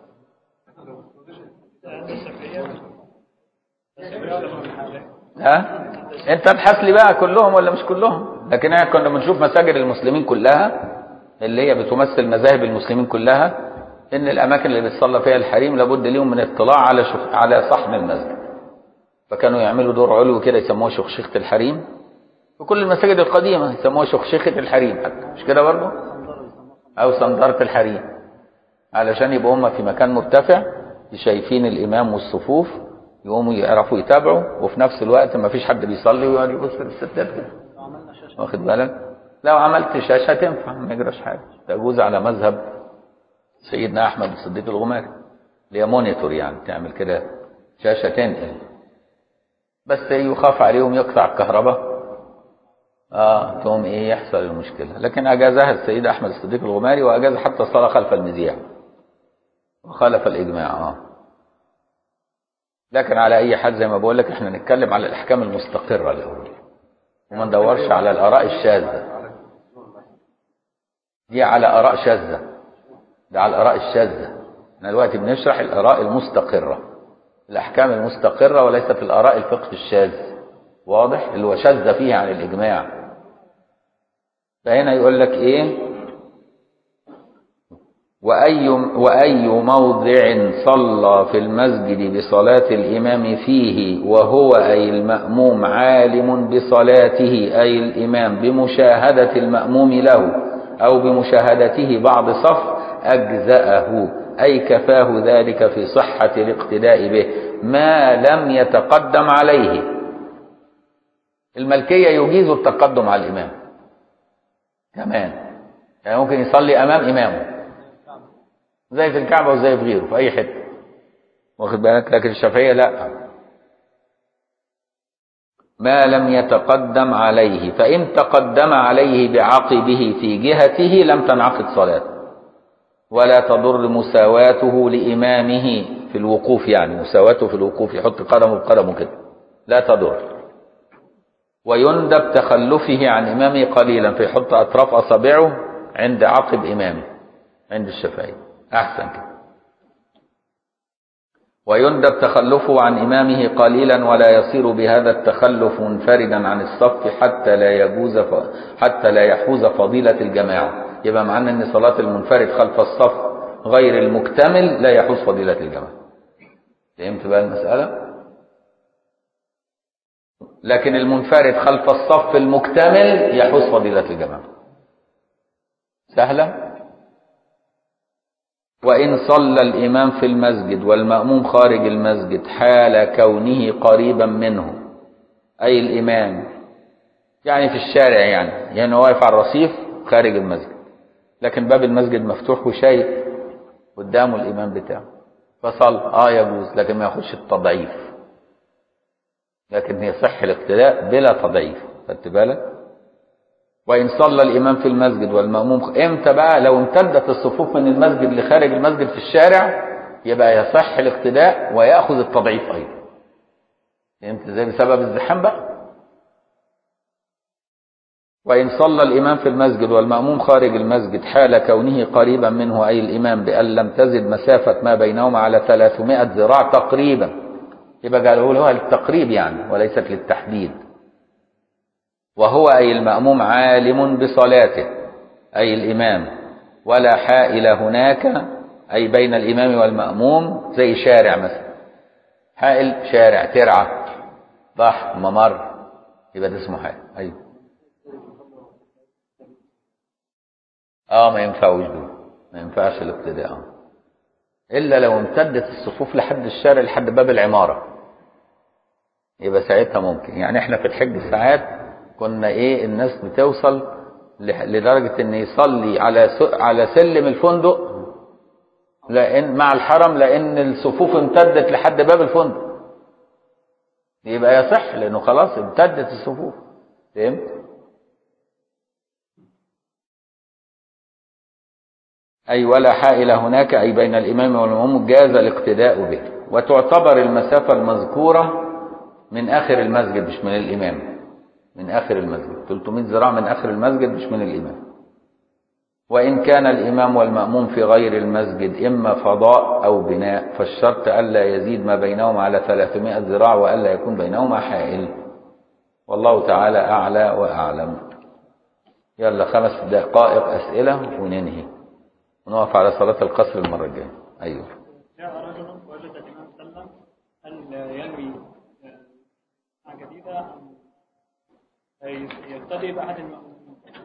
Speaker 1: ها انت ابحث لي بقى كلهم ولا مش كلهم لكن احنا كنا بنشوف مساجد المسلمين كلها اللي هي بتمثل مذاهب المسلمين كلها ان الاماكن اللي بتصلى فيها الحريم لابد ليهم من اطلاع على شخ... على صحن المسجد فكانوا يعملوا دور علوي كده يسموها شخشيخة الحريم في كل المساجد القديمة يسموها شخشيخة الحريم حتى مش كده برضه او صندرة الحريم علشان يبقوا هم في مكان مرتفع شايفين الامام والصفوف يقوموا يعرفوا يتابعوا وفي نفس الوقت ما فيش حد بيصلي ويقعد يبص للستات كده واخد بالك لو عملت شاشة تنفع ما يجراش حاجة تجوز على مذهب سيدنا أحمد الصديق الغماري اللي هي مونيتور يعني تعمل كده شاشة تنقل بس يخاف عليهم يقطع الكهرباء اه تقوم ايه يحصل المشكلة لكن أجازها السيد أحمد الصديق الغماري وأجاز حتى الصلاة خلف المذياع وخالف الإجماع اه لكن على أي حال زي ما بقول لك احنا نتكلم على الأحكام المستقرة الأول وما ندورش على الآراء الشاذة دي على آراء شاذة ده على الآراء الشاذة احنا دلوقتي بنشرح الآراء المستقرة الأحكام المستقرة وليست الآراء الفقه الشاذ واضح اللي هو شاذ فيه عن الإجماع فهنا يقول لك إيه وأي, وأي موضع صلى في المسجد بصلاة الإمام فيه وهو أي المأموم عالم بصلاته أي الإمام بمشاهدة المأموم له أو بمشاهدته بعض صف أجزأه أي كفاه ذلك في صحة الاقتداء به ما لم يتقدم عليه الملكية يجيز التقدم على الإمام كمان يعني ممكن يصلي أمام إمامه زي في الكعبة وزي في غيره في أي حتة واخد بالك لكن الشافعية لا ما لم يتقدم عليه فإن تقدم عليه بعقبه في جهته لم تنعقد صلاته ولا تضر مساواته لإمامه في الوقوف يعني مساواته في الوقوف يحط قدمه بقدمه كده لا تضر ويندب تخلفه عن إمامه قليلا فيحط أطراف أصابعه عند عقب إمامه عند الشافعي أحسن كده ويندب تخلفه عن إمامه قليلا ولا يصير بهذا التخلف منفردا عن الصف حتى لا يجوز ف... حتى لا يحوز فضيلة الجماعة يبقى معنى أن صلاة المنفرد خلف الصف غير المكتمل لا يحوز فضيلة الجماعة فهمت بقى المسألة لكن المنفرد خلف الصف المكتمل يحوز فضيلة الجماعة سهلة وإن صلى الإمام في المسجد والمأموم خارج المسجد حال كونه قريبا منه أي الإمام يعني في الشارع يعني يعني هو واقف على الرصيف خارج المسجد لكن باب المسجد مفتوح وشايف قدامه الإمام بتاعه فصل آه يجوز لكن ما ياخدش التضعيف لكن يصح الاقتداء بلا تضعيف خدت بالك وإن صلى الإمام في المسجد والمأموم إمتى بقى لو امتدت الصفوف من المسجد لخارج المسجد في الشارع يبقى يصح الاقتداء ويأخذ التضعيف أيضا فهمت ازاي بسبب الزحام بقى وإن صلى الإمام في المسجد والمأموم خارج المسجد حال كونه قريبا منه أي الإمام بأن لم تزد مسافة ما بينهما على 300 ذراع تقريبا يبقى قالوا له للتقريب يعني وليست للتحديد وهو أي المأموم عالم بصلاته أي الإمام ولا حائل هناك أي بين الإمام والمأموم زي شارع مثلا حائل شارع ترعة بحر ممر يبقى ده اسمه حائل أيوه اه ما ينفعوش دول ما ينفعش الابتداء إلا لو امتدت الصفوف لحد الشارع لحد باب العمارة يبقى ساعتها ممكن يعني احنا في الحج ساعات كنا ايه الناس بتوصل لح- لدرجة ان يصلي على س- على سلم الفندق لان مع الحرم لان الصفوف امتدت لحد باب الفندق يبقى يصح لانه خلاص امتدت الصفوف فهمت أي ولا حائل هناك أي بين الإمام والمأموم جاز الاقتداء به وتعتبر المسافة المذكورة من آخر المسجد مش من الإمام من آخر المسجد 300 ذراع من آخر المسجد مش من الإمام وإن كان الإمام والمأموم في غير المسجد إما فضاء أو بناء فالشرط ألا يزيد ما بينهما على 300 ذراع وألا يكون بينهما حائل والله تعالى أعلى وأعلم يلا خمس دقائق أسئلة وننهي ونقف على صلاة القصر المرة الجاية أيوه
Speaker 7: جاء رجل وجد الإمام سلم هل ينوي ساعة جديدة أم يقتدي بأحد المأمومين؟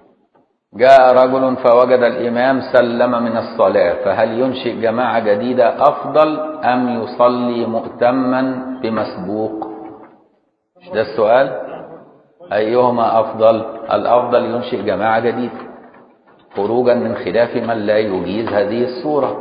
Speaker 1: جاء رجل فوجد الإمام سلم من الصلاة فهل ينشئ جماعة جديدة أفضل أم يصلي مؤتما بمسبوق مش ده السؤال أيهما أفضل الأفضل ينشئ جماعة جديدة خروجا من خلاف من لا يجيز هذه الصورة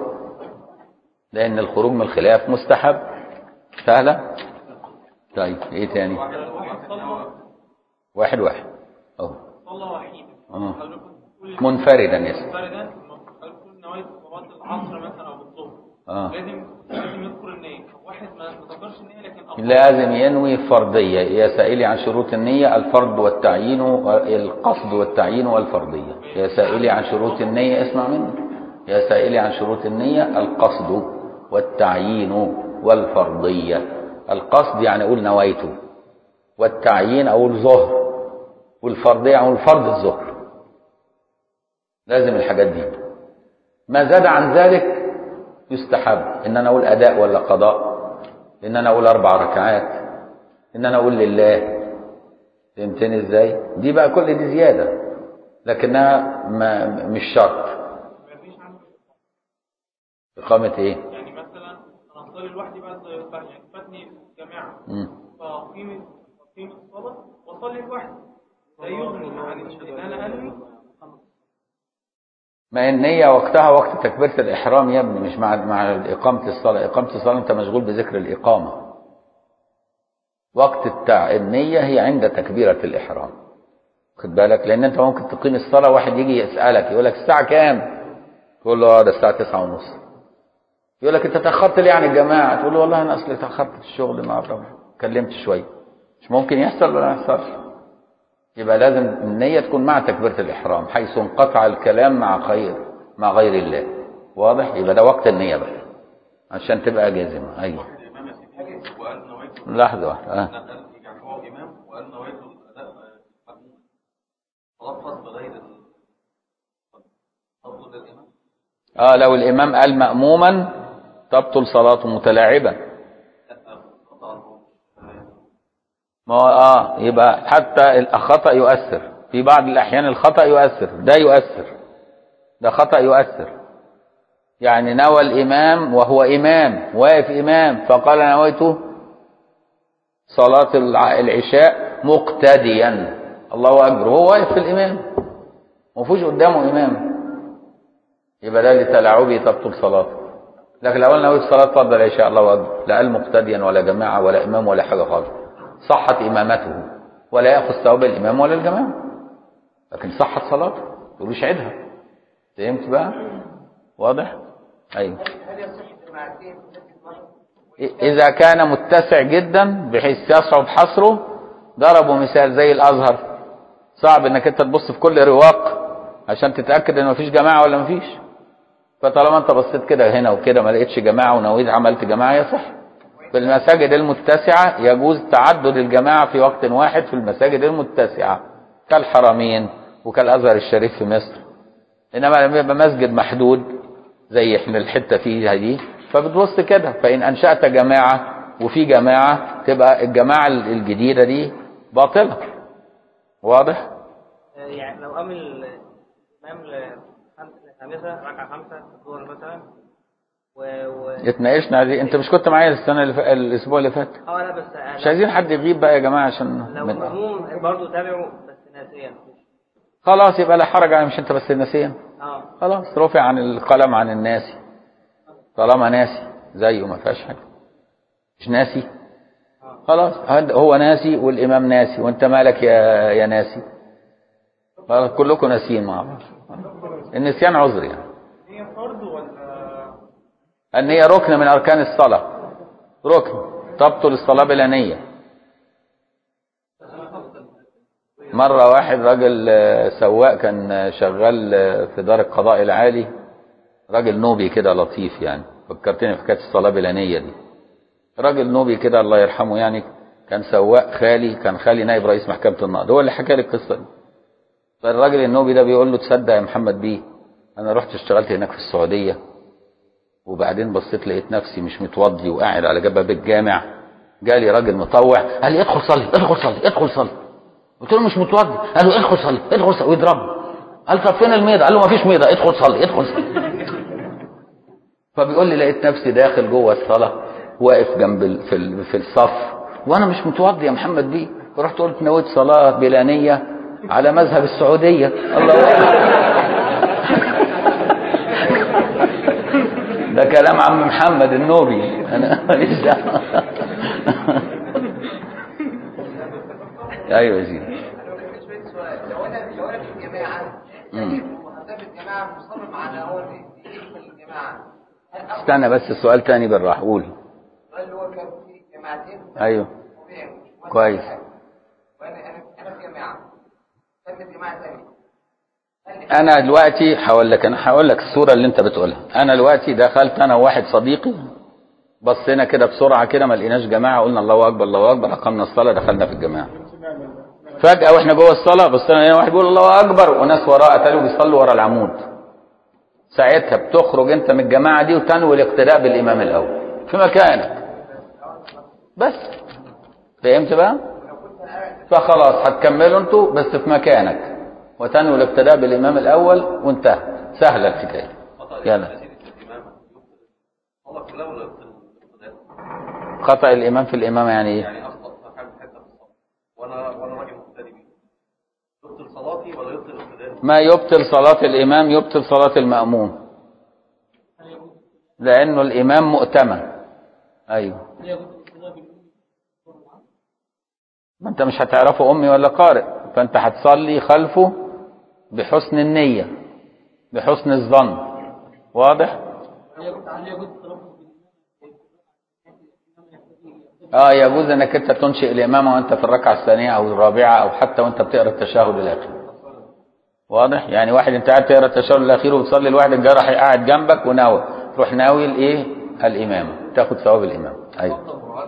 Speaker 1: لأن الخروج من الخلاف مستحب سهلة طيب إيه تاني
Speaker 7: واحد صلى
Speaker 1: واحد واحد أهو
Speaker 7: صلى وحيدا
Speaker 1: آه.
Speaker 7: حضرتك كل
Speaker 1: منفردا يسمى
Speaker 7: منفردا كل نوايا صلاة العصر مثلا أو الظهر
Speaker 1: آه.
Speaker 7: لازم لازم يذكر النية واحد ما ما ذكرش النية لكن أفضل.
Speaker 1: لازم ينوي فرضية يا سائلي عن شروط النية الفرض والتعيين القصد والتعيين والفرضية يا سائلي عن شروط النية اسمع مني يا سائلي عن شروط النية القصد والتعيين والفرضية القصد يعني أقول نويته والتعيين أقول ظهر والفرضية أقول فرض الظهر لازم الحاجات دي ما زاد عن ذلك يستحب ان انا اقول اداء ولا قضاء ان انا اقول اربع ركعات ان انا اقول لله فهمتني ازاي دي بقى كل دي زياده لكنها ما مش شرط
Speaker 7: ما فيش عنه
Speaker 1: اقامه ايه
Speaker 7: يعني مثلا أنا أصلي لوحدي بعد يعني فاتني جماعة
Speaker 1: مم.
Speaker 7: فأقيم أقيم الصلاة وأصلي لوحدي لا يغني عن إن أنا أنوي
Speaker 1: ما النية وقتها وقت تكبيرة الإحرام يا ابني مش مع مع إقامة الصلاة إقامة الصلاة أنت مشغول بذكر الإقامة وقت التع... النية هي عند تكبيرة الإحرام خد بالك لأن أنت ممكن تقيم الصلاة واحد يجي يسألك يقول لك الساعة كام تقول له اه ده الساعة تسعة ونص يقول لك أنت تأخرت ليه عن الجماعة تقول له والله أنا أصلي تأخرت في الشغل النهاردة كلمت شوية مش ممكن يحصل ولا ما يحصلش يبقى لازم النية تكون مع تكبيرة الإحرام حيث انقطع الكلام مع خير مع غير الله واضح يبقى ده وقت النية بقى عشان تبقى جازمة أيوه
Speaker 3: الإمام يا سيدي وقال نويت
Speaker 1: لحظة واحدة آه.
Speaker 3: قال يعني هو إمام وقال نويت الأداء مجموع تلفظ بغير ال- تفضل للإمام
Speaker 1: اه لو الإمام قال مأموما تبطل صلاته متلاعبا
Speaker 3: خطأ هو
Speaker 1: ما هو اه يبقى حتى الخطأ يؤثر في بعض الأحيان الخطأ يؤثر ده يؤثر ده خطأ يؤثر يعني نوى الإمام وهو إمام واقف إمام فقال نويت صلاة الع- العشاء مقتديا الله أكبر هو واقف في الإمام مفيش قدامه إمام يبقى ده لتلاعبه تبطل صلاته لكن لو قال نويت صلاة فرض العشاء الله أكبر لا قال مقتديا ولا جماعة ولا إمام ولا حاجة خالص صحت إمامته ولا يأخذ ثواب الإمام ولا الجماعة لكن صحت صلاته يقولوش عيدها فهمت بقى واضح أيوه
Speaker 5: هل يصح جماعتين في مسجد واحد؟
Speaker 1: إذا كان متسع جدا بحيث يصعب حصره ضربوا مثال زي الأزهر صعب إنك أنت تبص في كل رواق عشان تتأكد إن مفيش جماعة ولا مفيش فطالما أنت بصيت كده هنا وكده ما لقيتش جماعة ونويت عملت جماعة يصح في المساجد المتسعة يجوز تعدد الجماعة في وقت واحد في المساجد المتسعة كالحرمين وكالأزهر الشريف في مصر إنما لما يبقى مسجد محدود زي احنا الحتة فيها دي فبتبص كده فإن أنشأت جماعة وفي جماعة تبقى الجماعة الجديدة دي باطلة واضح؟
Speaker 6: يعني لو قام الإمام لخمسة خامسة ركعة خمسة الظهر مثلا و... و...
Speaker 1: اتناقشنا عليه انت مش كنت معايا السنه اللي ف... الاسبوع اللي فات
Speaker 6: اه لا بس
Speaker 1: مش عايزين حد يغيب بقى يا جماعه عشان
Speaker 6: لو
Speaker 1: من...
Speaker 6: مهموم برضه تابعه بس ناسيا
Speaker 1: خلاص يبقى لا حرج على مش انت بس الناسيا
Speaker 6: اه
Speaker 1: خلاص رفع عن القلم عن الناسي طالما ناسي زيه ما فيهاش حاجه مش ناسي خلاص هد- هو ناسي والامام ناسي وانت مالك يا يا ناسي خلاص كلكم ناسيين مع بعض النسيان عذر يعني
Speaker 2: هي فرض ولا
Speaker 1: ان هي ركن من اركان الصلاه ركن تبطل الصلاه بلا نيه مره واحد راجل آه، سواق كان آه، شغال آه، في دار القضاء العالي راجل نوبي كده لطيف يعني فكرتني في حكايه الصلاه بلا نيه دي راجل نوبي كده الله يرحمه يعني كان سواق خالي كان خالي نائب رئيس محكمه النقض هو اللي حكى لي القصه دي فالراجل النوبي ده بيقول له تصدق يا محمد بيه انا رحت اشتغلت هناك في السعوديه وبعدين بصيت لقيت نفسي مش متوضي وقاعد على جنب باب الجامع جالي راجل مطوع قال لي ادخل صلي ادخل صلي ادخل صلي قلت له مش متوضي قال له ادخل صلي ادخل صلي ويضربني قال طب فين الميضه قال له ما فيش ميضه ادخل صلي ادخل صلي فبيقول لي لقيت نفسي داخل جوه الصلاه واقف جنب ال- في ال- في الصف وانا مش متوضي يا محمد بيه فرحت قلت نويت صلاه بلا نيه على مذهب السعوديه الله ده كلام عم محمد النوبي انا ماليش دعوه ايوه يا سيدي
Speaker 5: لو انا لو انا في الجماعه
Speaker 1: مم.
Speaker 5: وهدف الجماعه مصمم على هو يدخل الجماعه هل أفضل
Speaker 1: استنى بس السؤال تاني بالراحه قول
Speaker 5: السؤال اللي هو كان في جماعتين
Speaker 1: ايوه
Speaker 5: طبيعي وأنا
Speaker 1: كويس.
Speaker 5: في حاجة. وانا انا انا في جماعه تمت جماعه ثانيه هل
Speaker 1: انا دلوقتي هقول لك انا هقول لك الصوره اللي انت بتقولها انا دلوقتي دخلت انا وواحد صديقي بصينا كده بسرعه كده ما لقيناش جماعه قلنا الله اكبر الله اكبر اقمنا الصلاه دخلنا في الجماعه فجاه واحنا جوه الصلاه بصينا لقينا واحد بيقول الله اكبر وناس وراه قتلوا بيصلوا ورا العمود ساعتها بتخرج انت من الجماعه دي وتنوي الاقتداء بالامام الاول في مكانك بس فهمت بقى فخلاص هتكملوا انتوا بس في مكانك وتنوي الاقتداء بالامام الاول وانتهى سهله الحكايه يلا خطا الامام في الامامه يعني ايه
Speaker 3: يعني اخطا في حاجه حته في الصلاه وانا وانا راجل مقتدي بيه يبطل صلاتي ولا يبطل اقتدائي؟
Speaker 1: ما يبطل صلاة الإمام يبطل صلاة المأموم لأنه الإمام مؤتمن أيوه ما أنت مش هتعرفه أمي ولا قارئ فأنت هتصلي خلفه بحسن النية بحسن الظن واضح؟ اه يجوز انك انت تنشئ الامامه وانت في الركعه الثانيه او الرابعه او حتى وانت بتقرا التشهد الاخير واضح يعني واحد انت قاعد تقرا التشهد الاخير وبتصلي الواحد الجرح قاعد جنبك وناوي تروح ناوي الايه الامامه تاخد ثواب الامامه ايوه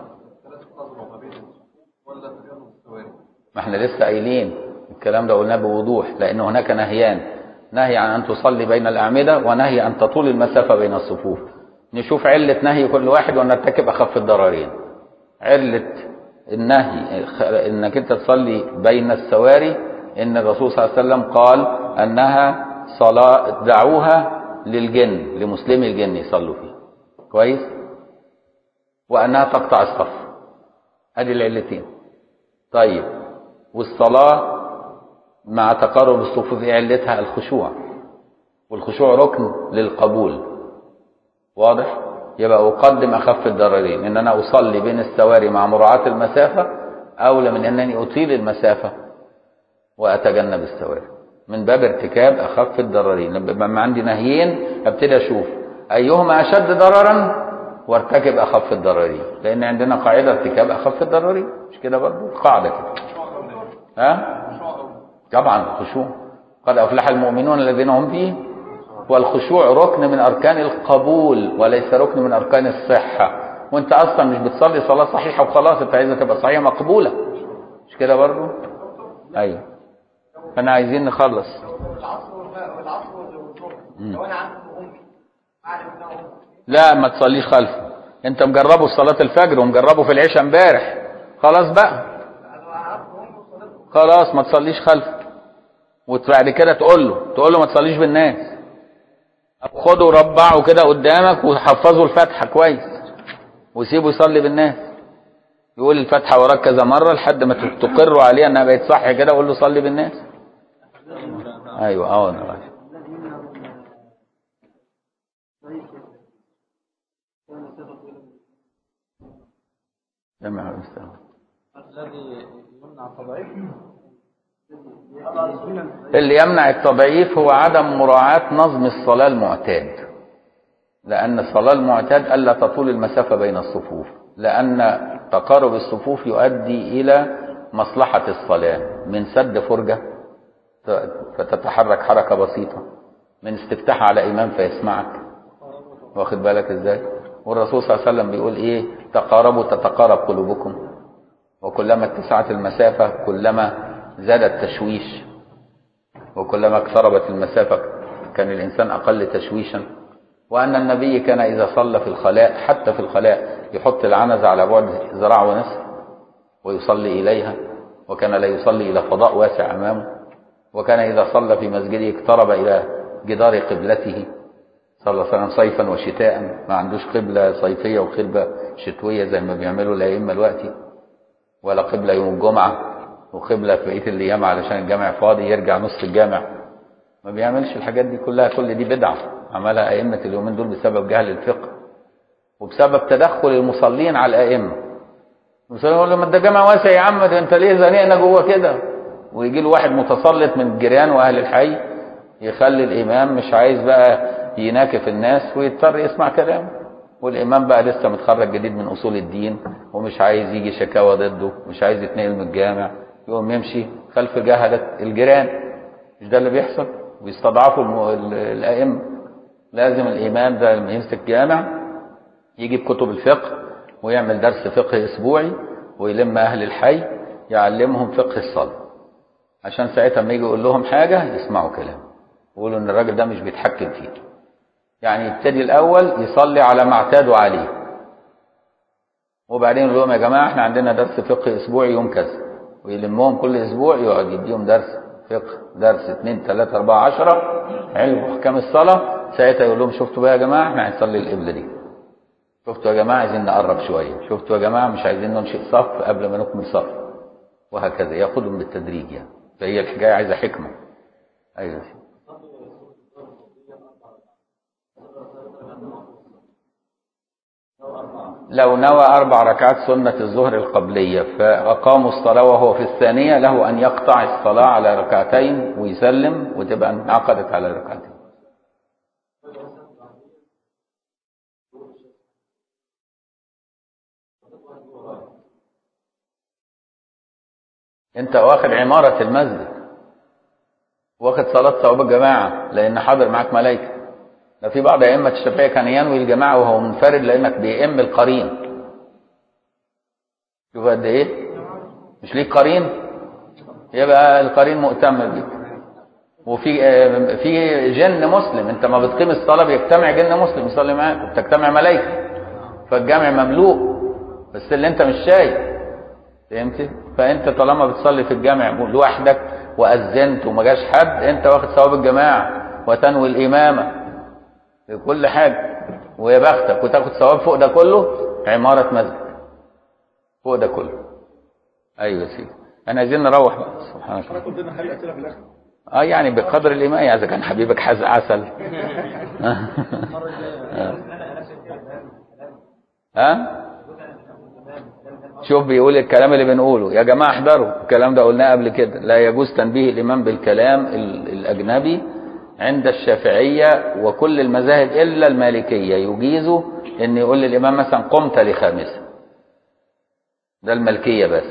Speaker 1: ما احنا لسه قايلين الكلام ده قلناه بوضوح لان هناك نهيان نهي عن ان تصلي بين الاعمده ونهي ان تطول المسافه بين الصفوف نشوف عله نهي كل واحد ونرتكب اخف الضررين علة النهي انك انت تصلي بين السواري ان الرسول صلى الله عليه وسلم قال انها صلاة دعوها للجن لمسلمي الجن يصلوا فيها كويس وانها تقطع الصف ادي العلتين طيب والصلاة مع تقارب الصفوف ايه علتها الخشوع والخشوع ركن للقبول واضح يبقى أقدم أخف الضررين إن أنا أصلي بين السواري مع مراعاة المسافة أولى من أنني أطيل المسافة وأتجنب السواري من باب ارتكاب أخف الضررين لما عندي نهيين أبتدي أشوف أيهما أشد ضررا وارتكب أخف الضررين لأن عندنا قاعدة ارتكاب أخف الضررين مش كده برضه قاعدة كده ها طبعا خشوع قد أفلح المؤمنون الذين هم فيه والخشوع ركن من أركان القبول وليس ركن من أركان الصحة وانت أصلا مش بتصلي صلاة صحيحة وخلاص انت عايزها تبقى صحيحة مقبولة مش كده برضو أيوه فاحنا عايزين نخلص
Speaker 5: العصر والعصر والظهر لو انا عندي امي اعرف انها امي
Speaker 1: لا ما تصليش خلفه انت مجربه في صلاة الفجر ومجربه في العشاء امبارح خلاص بقى
Speaker 5: انا عارف امي وصلتهم
Speaker 1: خلاص ما تصليش خلفه وبعد كده تقول له تقول له ما تصليش بالناس أو خدوا ربعوا كده قدامك وحفظوا الفاتحة كويس وسيبوا يصلي بالناس يقول الفاتحة وراك كذا مرة لحد ما تقروا عليها انها بقت صح كده وقول له صلي بالناس ايوه اه انا رايح. جمع المستوى اللي يمنع التضعيف هو عدم مراعاة نظم الصلاة المعتاد لأن الصلاة المعتاد ألا تطول المسافة بين الصفوف لأن تقارب الصفوف يؤدي إلى مصلحة الصلاة من سد فرجة ت- فتتحرك حركة بسيطة من استفتاح على إمام فيسمعك واخد بالك إزاي والرسول صلى الله عليه وسلم بيقول إيه تقاربوا تتقارب قلوبكم وكلما اتسعت المسافة كلما زاد التشويش وكلما اقتربت المسافة كان الإنسان أقل تشويشا وأن النبي كان إذا صلى في الخلاء حتى في الخلاء يحط العنزة على بعد ذراع ونصف ويصلي إليها وكان لا يصلي إلى فضاء واسع أمامه وكان إذا صلى في مسجده اقترب إلى جدار قبلته صلى الله عليه وسلم صيفا وشتاء ما عندوش قبلة صيفية وقبلة شتوية زي ما بيعملوا الأئمة دلوقتي ولا قبلة يوم الجمعة وقبلة في بقية الأيام علشان الجامع فاضي يرجع نص الجامع ما بيعملش الحاجات دي كلها كل دي بدعة عملها أئمة اليومين دول بسبب جهل الفقه وبسبب تدخل المصلين على الأئمة المصلين يقول له ما ده جامع واسع يا عم ده انت ليه زنقنا جوه كده ويجي له واحد متسلط من الجيران واهل الحي يخلي الامام مش عايز بقى يناكف الناس ويضطر يسمع كلامه والامام بقى لسه متخرج جديد من اصول الدين ومش عايز يجي شكاوى ضده مش عايز يتنقل من الجامع يقوم يمشي خلف جهلة الجيران مش ده اللي بيحصل ويستضعفوا الم- ال- الائمه لازم الامام ده لما يمسك جامع يجيب كتب الفقه ويعمل درس فقه اسبوعي ويلم اهل الحي يعلمهم فقه الصلاه عشان ساعتها لما يجي يقول لهم حاجه يسمعوا كلام يقولوا ان الراجل ده مش بيتحكم فيه يعني يبتدي الاول يصلي على ما اعتادوا عليه وبعدين يقول لهم يا جماعه احنا عندنا درس فقه اسبوعي يوم كذا ويلمهم كل اسبوع يقعد يديهم درس فقه درس اثنين ثلاثة أربعة عشرة علم أحكام الصلاة ساعتها يقول لهم شفتوا بقى يا جماعة احنا هنصلي القبلة دي شفتوا يا جماعة عايزين نقرب شوية شفتوا يا جماعة مش عايزين ننشئ صف قبل ما نكمل صف وهكذا ياخدهم بالتدريج يعني فهي الحكاية عايزة حكمة أيوة لو نوى أربع ركعات سنة الظهر القبلية فأقاموا الصلاة وهو في الثانية له أن يقطع الصلاة على ركعتين ويسلم وتبقى انعقدت على ركعتين انت واخد عمارة المسجد واخد صلاة ثواب الجماعة لأن حاضر معاك ملائكة ده في بعض أئمة الشافعية كان ينوي الجماعة وهو منفرد لأنك بيئم القرين شوف قد إيه مش ليك قرين يبقى القرين مؤتم بيك وفي آه، في جن مسلم انت ما بتقيم الصلاه بيجتمع جن مسلم يصلي معاك وبتجتمع ملائكه فالجامع مملوء بس اللي انت مش شايف فهمت فانت طالما بتصلي في الجامع لوحدك واذنت وما جاش حد انت واخد ثواب الجماعه وتنوي الامامه في كل حاجه ويا بختك وتاخد ثواب فوق ده كله عماره مسجد فوق ده كله ايوه يا سيدي احنا عايزين نروح بقى سبحان الله
Speaker 2: قلت لنا حاجه اسئله في الاخر
Speaker 1: اه يعني بقدر الإيمان يعني اذا كان حبيبك حاز عسل ها شوف بيقول الكلام اللي بنقوله يا جماعه احضروا الكلام ده قلناه قبل كده لا يجوز تنبيه الامام بالكلام ال- الاجنبي عند الشافعيه وكل المذاهب الا المالكيه يجيزوا ان يقول للامام مثلا قمت لخامسه ده الملكيه بس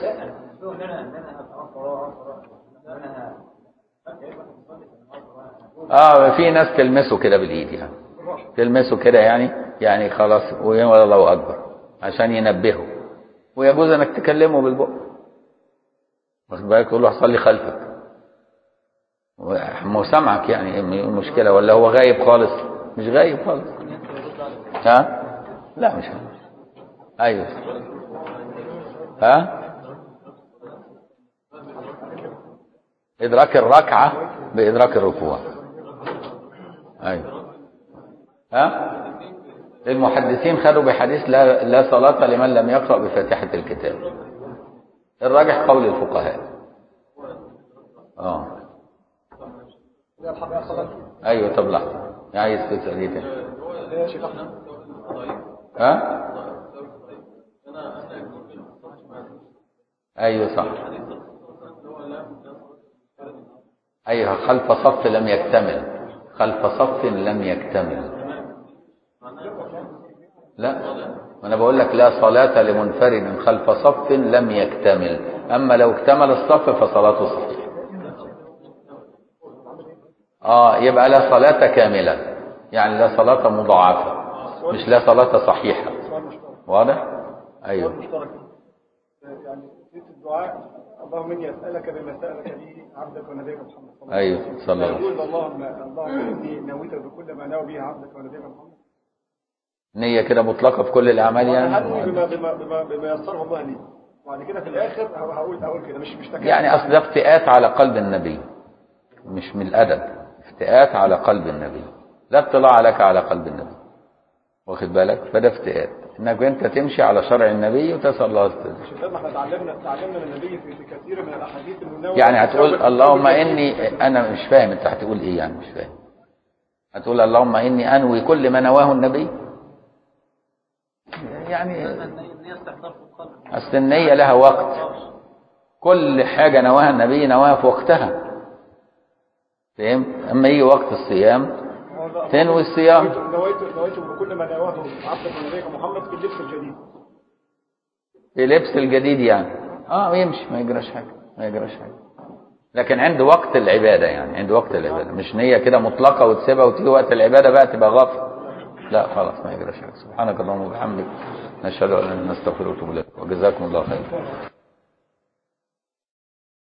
Speaker 1: اه في ناس تلمسه كده بالايد يعني تلمسه كده يعني يعني خلاص ولا الله اكبر عشان ينبهه ويجوز انك تكلمه بالبق واخد بالك تقول له هصلي خلفك ما هو سامعك يعني إيه المشكله ولا هو غايب خالص مش غايب خالص ها لا مش غايب. ايوه ها ادراك الركعه بادراك الركوع ايوه ها المحدثين خدوا بحديث لا, لا صلاة لمن لم يقرأ بفاتحة الكتاب الراجح قول الفقهاء اه ايوه طب لحظة عايز تسأل ايه تاني ها ايوه صح ايوه خلف صف لم يكتمل خلف صف لم يكتمل لا انا بقول لك لا صلاة لمنفرد خلف صف لم يكتمل اما لو اكتمل الصف فصلاته صحيحة اه يبقى لا صلاة كاملة يعني لا صلاة مضاعفة مش لا صلاة صحيحة واضح ايوه
Speaker 2: مشترك يعني في الدعاء اللهم اني اسالك بما سالك به عبدك ونبيك محمد صلى الله عليه
Speaker 1: ايوه صلى الله عليه وسلم
Speaker 2: يقول اللهم اللهم اني نويت بكل ما نوى به عبدك ونبيك محمد
Speaker 1: نية كده مطلقة في كل الأعمال
Speaker 2: وانا هنوي
Speaker 1: يعني
Speaker 2: بما بما بما, بما يسره الله لي وبعد كده في الاخر هقول هقول كده مش مش تكلم.
Speaker 1: يعني أصل ده افتئات على قلب النبي مش من الأدب افتئات على قلب النبي لا اطلاع لك على قلب النبي واخد بالك فده افتئات انك انت تمشي على شرع النبي وتسأل الله الستر
Speaker 2: عشان كده ما احنا اتعلمنا اتعلمنا من النبي في في كثير من الاحاديث انه نوى
Speaker 1: يعني هتقول
Speaker 2: نوى-
Speaker 1: اللهم
Speaker 2: نوى-
Speaker 1: إني أنا مش فاهم أنت هتقول إيه يعني مش فاهم هتقول اللهم إني أنوي كل ما نواه النبي يعني
Speaker 7: النية استحضار في القلب
Speaker 1: أصل النية لها وقت كل حاجة نواها النبي نواها في وقتها فاهم أما يجي وقت الصيام تنوي الصيام
Speaker 2: نويت نويت بكل ما نواه عبدك ونبيك محمد في اللبس الجديد
Speaker 1: في لبس الجديد يعني اه يمشي ما يجراش حاجة ما يجراش حاجة لكن عند وقت العبادة يعني عند وقت العبادة مش نية كده مطلقة وتسيبها وتيجي وقت العبادة بقى تبقى غافل لا خلاص ما يجراش حاجة سبحانك اللهم وبحمدك نشهد أن لا إله إلا أنت نستغفرك ونتوب إليك وجزاكم الله خير